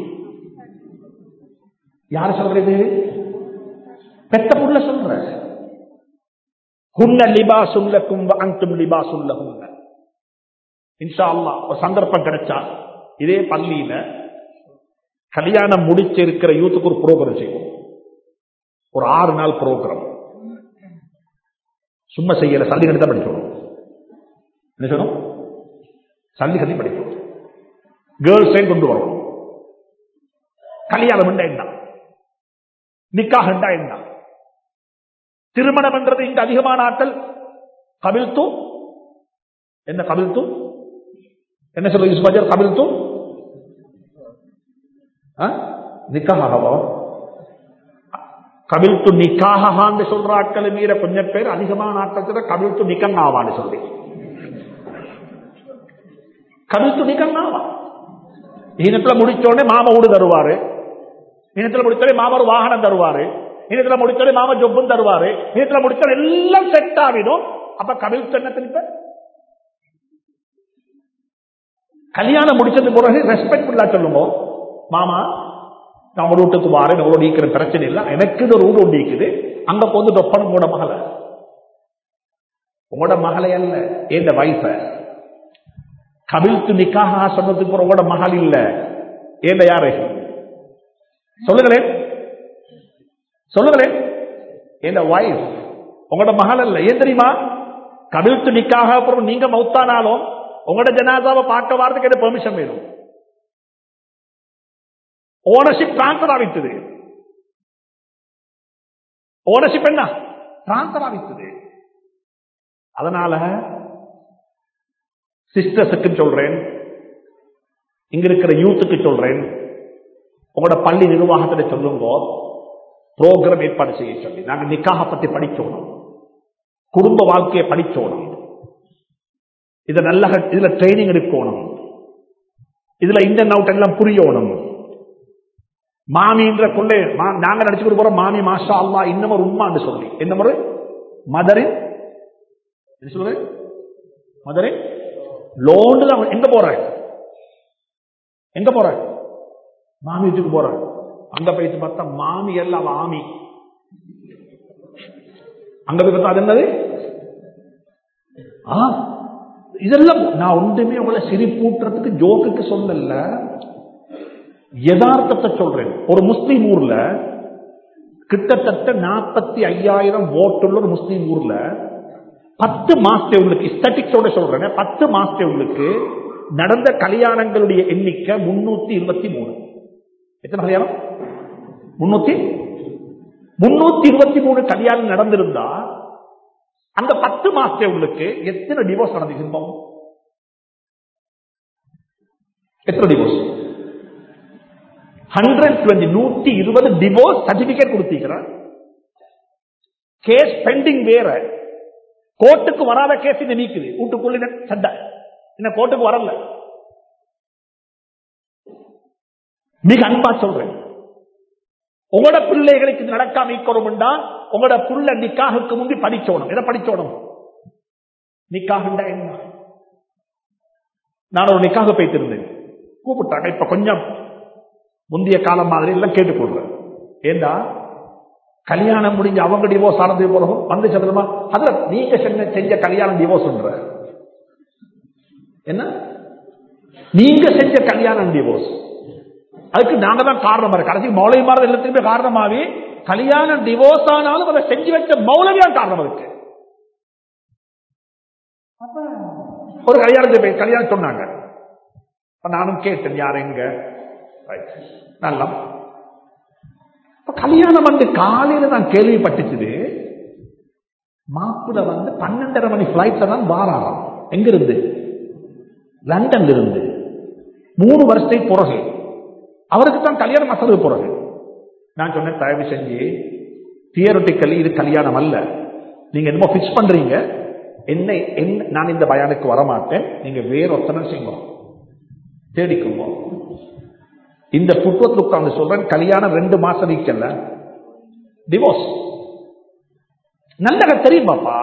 யாரு சொல்றது பெத்த புள்ள சொல்ற ஹுன்ன லிபா சுல்லக்கும் அங்கும் லிபா சுல்லகுன்ன இன்ஷா அல்லா ஒரு சந்தர்ப்பம் கிடைச்சா இதே பள்ளியில கல்யாணம் முடிச்சு இருக்கிற யூத்துக்கு ஒரு ப்ரோக்ராம் செய்வோம் ஒரு ஆறு நாள் ப்ரோக்ராம் சும்மா செய்யல சல்லி கட்டி தான் படிக்கணும் என்ன சொல்லணும் சல்லி கட்டி படிக்கணும் கேர்ள்ஸையும் கொண்டு வரணும் கல்யாணம் என்ன நிக்காக என்ன திருமணம் என்றது இங்கு அதிகமான ஆட்கள் கபில்து என்ன கபில்து என்ன சொல்ல யூசுபாஜர் கபில்து நிக்காகவோ கபில்து நிக்காகான்னு சொல்ற ஆட்கள் மீற கொஞ்சம் பேர் அதிகமான ஆட்கள் கபில்து நிக்கங்காவான்னு சொல்லி கபில்து நிக்கங்காவா இனத்துல முடிச்சோடனே மாமா ஊடு தருவாரு இனத்துல முடிச்சோடனே மாமா ஒரு வாகனம் தருவாரு இனத்துல முடிச்சோடனே மாமா ஜொப்பும் தருவாரு இனத்துல முடிச்சோட எல்லாம் செட் ஆகிடும் அப்ப கபில்து என்ன திருப்ப கல்யாணம் முடிச்சது பிறகு ரெஸ்பெக்ட்ஃபுல்லா சொல்லுங்க மாமா நான் உங்களோட வீட்டுக்கு வாரேன் உங்களோட ஈக்கிற பிரச்சனை இல்லை எனக்கு ஒரு வீடு ஒன்று இருக்குது அங்க போந்து டொப்பன் உங்களோட மகளை உங்களோட மகளை அல்ல எந்த வைஃப கபில்த்து நிக்காக சொன்னதுக்கு பிறகு உங்களோட மகள் இல்ல ஏந்த யாரு சொல்லுங்களேன் சொல்லுங்களேன் எந்த வைஃப் உங்களோட மகள் அல்ல ஏன் தெரியுமா கபில்த்து நிக்காக அப்புறம் நீங்க மௌத்தானாலும் உங்களோட ஜனாதாவை பார்க்க வாரதுக்கு என்ன பெர்மிஷன் வேணும் ஓனர்ஷிப் டிரான்ஸ்பர் ஆகித்தது ஓனர்ஷிப் என்ன டிரான்ஸ்பர் ஆகித்தது அதனால சிஸ்டர்ஸுக்கு சொல்றேன் இங்க இருக்கிற யூத்துக்கு சொல்றேன் உங்களோட பள்ளி நிர்வாகத்துல சொல்லுங்க புரோகிராம் ஏற்பாடு செய்ய சொல்லி நாங்க நிக்காக பத்தி படிச்சோணும் குடும்ப வாழ்க்கையை படிச்சோணும் இதை நல்ல இதுல ட்ரைனிங் எடுக்கணும் இதுல இந்த அவுட் எல்லாம் புரியணும் மாமின்ற கொள்ளை நாங்க நடிச்சுக்கிட்டு போறோம் மாமி மாஷா அல்லா இன்னும் ஒரு உண்மான்னு சொல்லி என்ன ஒரு மதரின் என்ன சொல்றது மதுரை லோன்ல எங்க போற எங்க போற மாமி வீட்டுக்கு போற அங்க போயிட்டு பார்த்தா மாமி எல்லாம் ஆமி அங்க போய் பார்த்தா அது என்னது இதெல்லாம் நான் ஒன்றுமே உங்களை சிரிப்பூட்டுறதுக்கு ஜோக்குக்கு சொல்லல யதார்த்தத்தை சொல்றேன் ஒரு முஸ்லீம் ஊர்ல கிட்டத்தட்ட நாற்பத்தி ஐயாயிரம் ஓட்டுள்ள ஒரு முஸ்லீம் ஊர்ல பத்து மாசத்தை உங்களுக்கு ஸ்டாட்டிக்ஸோட சொல்றேன் பத்து மாசத்தை உங்களுக்கு நடந்த கல்யாணங்களுடைய எண்ணிக்கை முன்னூத்தி இருபத்தி மூணு எத்தனை கல்யாணம் முன்னூத்தி முன்னூத்தி இருபத்தி மூணு கல்யாணம் நடந்திருந்தா அந்த பத்து மாசத்தை உங்களுக்கு எத்தனை டிவோர்ஸ் நடந்துச்சு எத்தனை டிவோர்ஸ் ஹண்ட்ரட் டுவெண்ட்டி நூத்தி இருபது டிவோர்ஸ் சர்டிபிகேட் கொடுத்தீங்க கேஸ் பெண்டிங் வேற கோர்ட்டுக்கு வராத கேஸ் இந்த நீக்குது வீட்டுக்குள்ள சண்டை இன்னும் கோர்ட்டுக்கு வரல மிக அன்பா சொல்றேன் உங்களோட பிள்ளைகளுக்கு இது நடக்காம இருக்கணும்டா உங்களோட புள்ள நிக்காகுக்கு முந்தி படிச்சோணும் எதை படிச்சோணும் நிக்காகுண்டா என்ன நான் ஒரு நிக்காக போய்த்திருந்தேன் கூப்பிட்டாங்க இப்ப கொஞ்சம் முந்தைய காலம் மாதிரி எல்லாம் கேட்டுக்கொள்றேன் ஏண்டா கல்யாணம் முடிஞ்சு அவங்க டிவோர்ஸ் ஆனது போறோம் வந்து சந்திரமா அதுல நீங்க செஞ்ச செஞ்ச கல்யாணம் டிவோர்ஸ் என்ன நீங்க செஞ்ச கல்யாணம் டிவோர்ஸ் அதுக்கு நாங்க தான் காரணமா இருக்கு கடைசி மௌலவி மாறது எல்லாத்துக்குமே காரணமாவே கல்யாணம் டிவோர்ஸ் ஆனாலும் அதை செஞ்சு வச்ச மௌலவியா காரணம் இருக்கு ஒரு கல்யாணத்தை கல்யாணம் சொன்னாங்க நானும் கேட்டேன் யார் எங்க நல்லா கல்யாணம் வந்து காலையில நான் கேள்விப்பட்டுச்சுது மாப்பிள்ள வந்து பன்னெண்டரை மணி பிளைட்ல தான் வாராம் எங்க இருந்து லண்டன்ல இருந்து மூணு வருஷத்துக்கு பிறகு அவருக்கு தான் கல்யாணம் மசது பிறகு நான் சொன்னேன் தயவு செஞ்சு தியரட்டிக்கலி இது கல்யாணம் அல்ல நீங்க என்னமோ பிக்ஸ் பண்றீங்க என்னை என்ன நான் இந்த பயானுக்கு வரமாட்டேன் நீங்க வேற ஒத்தனை செய்யணும் தேடிக்குங்க இந்த புட்வத்தில் உட்கார்ந்து சொல்றேன் கல்யாணம் ரெண்டு மாசம் நிக்கல டிவோர்ஸ் நல்ல தெரியுமாப்பா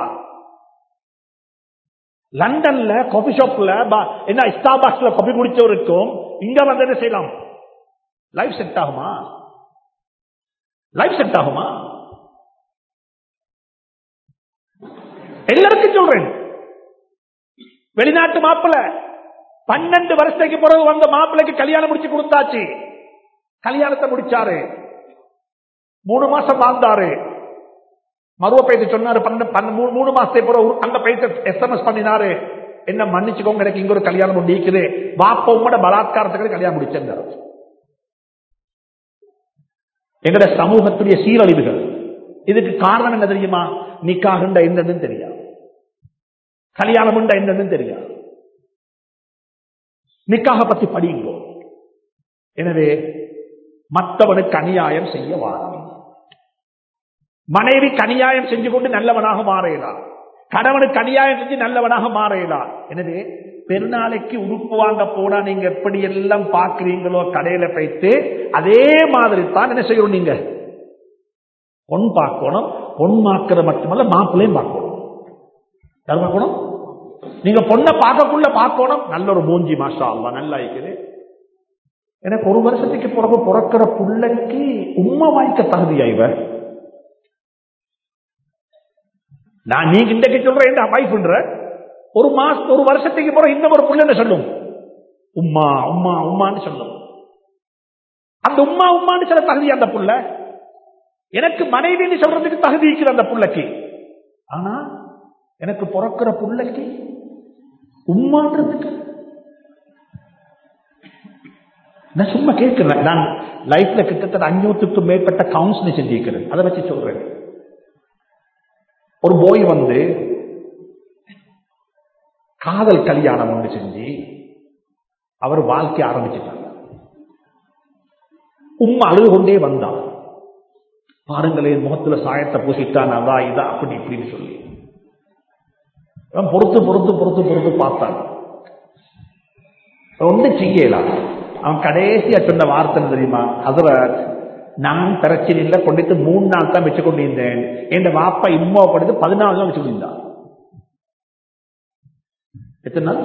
லண்டன்ல காபி ஷாப்ல என்ன ஸ்டாபாக்ஸ்ல காபி குடிச்சவருக்கும் இங்க வந்து என்ன செய்யலாம் லைஃப் செட் ஆகுமா லைஃப் செட் ஆகுமா எல்லாருக்கும் சொல்றேன் வெளிநாட்டு மாப்பிள்ள பன்னெண்டு வருஷத்துக்கு பிறகு வந்த மாப்பிள்ளைக்கு கல்யாணம் முடிச்சு கொடுத்தாச்சு கல்யாணத்தை முடிச்சாரு மூணு மாசம் வாழ்ந்தாரு மருவ பயிற்சி சொன்னாரு மூணு மாசத்துக்கு பிறகு அங்க பயிற்சி எஸ்எம்எஸ் பண்ணினாரு என்ன மன்னிச்சுக்கோங்க எனக்கு இங்க ஒரு கல்யாணம் ஒன்று இருக்குது வாப்ப உங்களோட பலாத்காரத்துக்கு கல்யாணம் முடிச்சிருந்தாரு எங்கட சமூகத்துடைய சீரழிவுகள் இதுக்கு காரணம் என்ன தெரியுமா நிக்காகுண்ட என்னன்னு தெரியாது கல்யாணம் உண்ட என்னன்னு தெரியாது நிக்காக பத்தி படியுங்கோ எனவே மற்றவனுக்கு அநியாயம் செய்ய வாரம் மனைவிக்கு அநியாயம் செஞ்சு கொண்டு நல்லவனாக மாறையலாம் கணவனுக்கு அநியாயம் செஞ்சு நல்லவனாக மாறையலாம் எனவே பெருநாளைக்கு உடுப்பு வாங்க போனா நீங்க எப்படி எல்லாம் பாக்குறீங்களோ கடையில போயிட்டு அதே மாதிரி தான் என்ன செய்யணும் நீங்க பொன் பார்க்கணும் பொன் மாக்கிற மட்டுமல்ல மாப்பிள்ளையும் பார்க்கணும் யார் பார்க்கணும் நீங்க பொண்ணை பார்க்கக்குள்ள பார்க்கணும் நல்ல ஒரு மூஞ்சி மாஷா அல்லா நல்லா இருக்குது எனக்கு ஒரு வருஷத்துக்கு பிறகு பிறக்கிற பிள்ளைக்கு உண்மை வாய்க்க தகுதியா இவ நான் நீங்க இன்றைக்கு சொல்றேன் வைஃப்ன்ற ஒரு மாசம் ஒரு வருஷத்துக்கு பிறகு இன்னும் ஒரு புள்ள சொல்லும் உம்மா உம்மா உம்மான்னு சொல்லும் அந்த உம்மா உம்மான்னு சொல்ல தகுதி அந்த புள்ள எனக்கு மனைவின்னு சொல்றதுக்கு தகுதி இருக்குது அந்த புள்ளைக்கு ஆனா எனக்கு பிறக்கிற புள்ளைக்கு உம்மான்றதுக்கு நான் சும்மா கேட்கிறேன் நான் லைஃப்ல கிட்டத்தட்ட அஞ்சூத்துக்கும் மேற்பட்ட கவுன்சிலிங் செஞ்சிருக்கிறேன் அதை வச்சு சொல்றேன் ஒரு போய் வந்து காதல் கல்யாணம் ஒன்று செஞ்சு அவர் வாழ்க்கை ஆரம்பிச்சிட்டாங்க உண்மை அழுது கொண்டே வந்தான் பாருங்களேன் முகத்துல சாயத்தை பூசிட்டான் அதா இதா அப்படி இப்படின்னு சொல்லி அவன் பொறுத்து பொறுத்து பொறுத்து பொறுத்து பார்த்தான் ஒன்றும் செய்யலாம் அவன் கடைசியா சொன்ன வார்த்தை தெரியுமா அதுல நான் பிரச்சனை இல்லை கொண்டுட்டு மூணு நாள் தான் வச்சு கொண்டிருந்தேன் என் வாப்பா இம்மா படுத்து பதினாலு நாள் வச்சு கொண்டிருந்தான் எத்தனை நாள்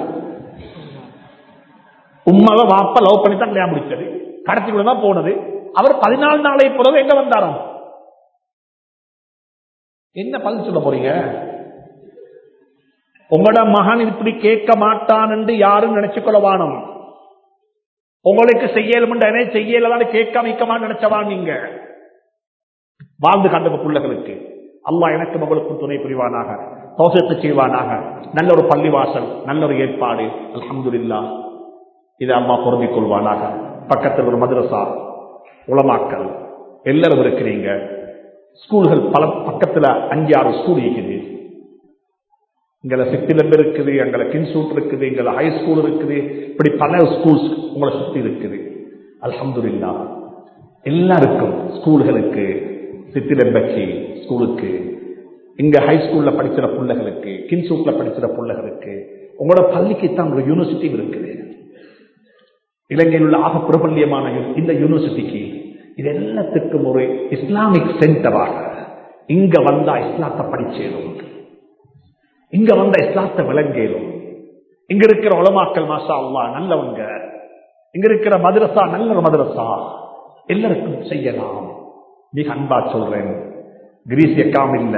உண்மாவை வாப்பா லவ் பண்ணி தான் கல்யாணம் முடிச்சது கடைசிக்குள்ள தான் போனது அவர் பதினாலு நாளை பிறகு எங்க வந்தாராம் என்ன பதில் சொல்ல போறீங்க உங்களோட மகன் இப்படி கேட்க மாட்டான் என்று யாரும் நினைச்சுக்கொள்ள வானம் உங்களுக்கு செய்யலும் செய்யலாம் கேட்க வைக்கமா நினைச்சவான் நீங்க வாழ்ந்து கண்ட பிள்ளைகளுக்கு அல்லாஹ் எனக்கு உங்களுக்கும் துணை புரிவானாக தோசத்து செய்வானாக நல்ல ஒரு பள்ளிவாசல் நல்ல ஒரு ஏற்பாடு அல்ஹம்துலில்லா இதை அம்மா பொருந்திக் கொள்வானாக பக்கத்தில் ஒரு மதுரசா உளமாக்கல் எல்லாரும் இருக்கிறீங்க ஸ்கூல்கள் பல பக்கத்துல அஞ்சு ஆறு ஸ்கூல் இருக்குது எங்களை சித்திலம்பு இருக்குது எங்களை கின்சூட் இருக்குது எங்களை ஹை ஸ்கூல் இருக்குது இப்படி பல ஸ்கூல்ஸ் உங்களை சுத்தி இருக்குது அல்ஹம்துலில்லா எல்லாருக்கும் ஸ்கூல்களுக்கு சித்திலம்பச்சி ஸ்கூலுக்கு இங்க ஹை ஸ்கூல்ல படிக்கிற பிள்ளைகளுக்கு கின்சூட்ல படிக்கிற பிள்ளைகளுக்கு உங்களோட பள்ளிக்கு தான் ஒரு யூனிவர்சிட்டி இருக்குது இலங்கையில் உள்ள ஆக பிரபல்யமான யூ- இந்த யூனிவர்சிட்டிக்கு இது எல்லாத்துக்கும் ஒரு இஸ்லாமிக் சென்டராக இங்க வந்தா இஸ்லாத்தை படிச்சேரும் இங்க வந்த இஸ்லாத்தை விளங்கேரும் இங்க இருக்கிற உலமாக்கல் மாஷா அல்லாஹ் நல்லவங்க இங்க இருக்கிற மதரசா நல்ல ஒரு மதரசா எல்லாருக்கும் செய்யலாம் மிக அன்பா சொல்றேன் கிரீஸ் எக்காம் இல்ல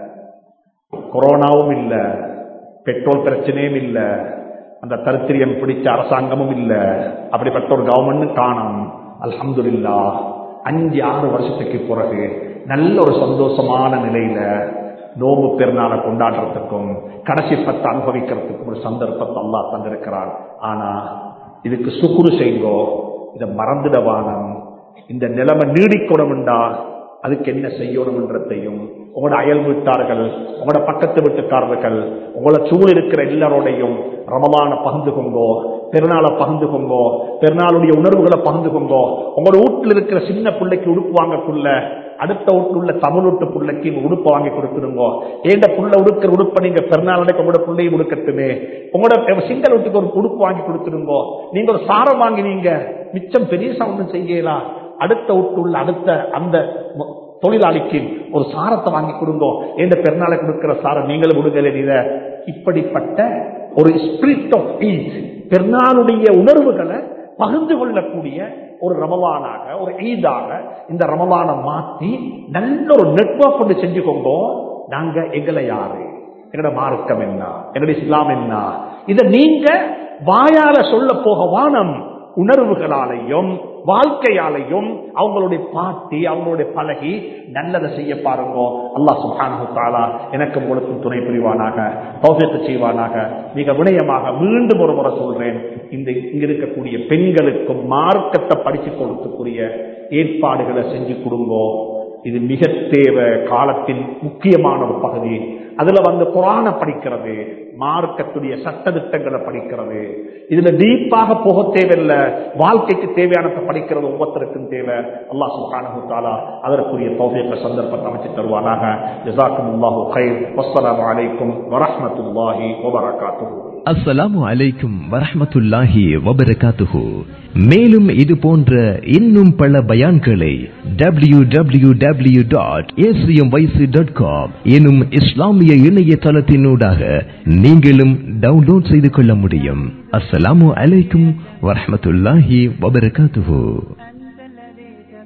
கொரோனாவும் இல்ல பெட்ரோல் பிரச்சனையும் இல்ல அந்த தரித்திரியம் பிடிச்ச அரசாங்கமும் இல்ல அப்படிப்பட்ட ஒரு கவர்மெண்ட் காணும் அல்ஹம்துலில்லா அஞ்சு ஆறு வருஷத்துக்கு பிறகு நல்ல ஒரு சந்தோஷமான நிலையில நோம்பு பெருநாளை கொண்டாடுறதுக்கும் கடைசி பத்து அனுபவிக்கிறதுக்கும் ஒரு சந்தர்ப்பத்தை அல்லாஹ் தந்திருக்கிறான் ஆனா இதுக்கு சுக்குரு செய்ங்கோ இதை மறந்துடவானம் இந்த நிலைமை நீடிக்கணும்டா அதுக்கு என்ன செய்யணும்ன்றதையும் உங்களோட அயல் வீட்டார்கள் உங்களோட பக்கத்து வீட்டுக்காரர்கள் உங்களோட சூழல் இருக்கிற எல்லாரோடையும் ரமலான பகிர்ந்து கொங்கோ பெருநாளை பகிர்ந்து கொங்கோ பெருநாளுடைய உணர்வுகளை பகிர்ந்து கொங்கோ உங்களோட வீட்டில் இருக்கிற சின்ன பிள்ளைக்கு உடுப்பு வாங்கக்குள்ள அடுத்த வீட்டுல உள்ள தமிழ் வீட்டு பிள்ளைக்கு உடுப்பு வாங்கி கொடுத்துருங்கோ ஏண்ட புள்ள உடுக்கிற உடுப்பை நீங்க பெருநாளைக்கு உங்களோட பிள்ளையும் உடுக்கட்டுமே உங்களோட சிங்கள வீட்டுக்கு ஒரு உடுப்பு வாங்கி கொடுத்துருங்கோ நீங்க ஒரு சாரம் வாங்கினீங்க மிச்சம் பெரிய சவுண்டும் செய்யலாம் அடுத்த வீட்டுள்ள அடுத்த அந்த மொ- தொழிலாளிக்கு ஒரு சாரத்தை வாங்கி கொடுங்கோ எந்த பெருநாளை கொடுக்கிற சாரம் நீங்களும் கொடுக்கல நீத இப்படிப்பட்ட ஒரு ஸ்பிரிட் ஆஃப் ஈத் பெருநாளுடைய உணர்வுகளை பகிர்ந்து கொள்ளக்கூடிய ஒரு ரமலானாக ஒரு ஈதாக இந்த ரமலானை மாத்தி நல்ல ஒரு நெட்வொர்க் கொண்டு செஞ்சுக்கோங்க நாங்க எங்களை யாரு எங்களோட மார்க்கம் என்ன எங்களுடைய இஸ்லாம் என்ன இதை நீங்க வாயால சொல்ல போக வானம் உணர்வுகளாலையும் வாழ்க்கையாலையும் அவங்களுடைய பாட்டி அவங்களுடைய பழகி நல்லதை செய்ய பாருங்க அல்லாஹ் சுப்ஹானஹு தஆலா எனக்கு உங்களுக்கும் துணை புரிவானாக தௌஃபீக் செய்வானாக மிக வினயமாக மீண்டும் ஒரு முறை சொல்றேன் இந்த இங்க இருக்கக்கூடிய பெண்களுக்கும் மார்க்கத்தை படிச்சு கொடுக்கக்கூடிய ஏற்பாடுகளை செஞ்சு கொடுங்கோ இது மிக தேவை காலத்தின் முக்கியமான ஒரு பகுதி அதுல வந்து குரான படிக்கிறது மார்க்கத்துடைய சட்டதிட்டங்களை படிக்கிறது இதுல டீப்பாக போக தேவையில்லை வாழ்க்கைக்கு தேவையானதை படிக்கிறது ஒவ்வொருத்தருக்கும் தேவை அல்லாஹ் சுப்ஹானஹு தஆலா அதற்குரிய தௌஃபீக சந்தர்ப்பத்தை அமைச்சு தருவானாக ஜஸாக்குமுல்லாஹு கைர் வஸ்ஸலாமு அலைக்கும் வரஹ்மத்துல்லாஹி வபரகாத்துஹு அஸ்ஸலாமு அலைக்கும் வரஹ்மத்துல்லாஹி வபரகாத்துஹு மேலும் இது போன்ற இன்னும் பல பயான்களை W W W dot dot com எனும் இஸ்லாமிய இணையதளத்தினூடாக நீங்களும் டவுன்லோட் செய்து கொள்ள முடியும் அஸ்ஸலாமு அலைக்கும் வரஹ்மத்துல்லாஹி வபரகாத்துஹு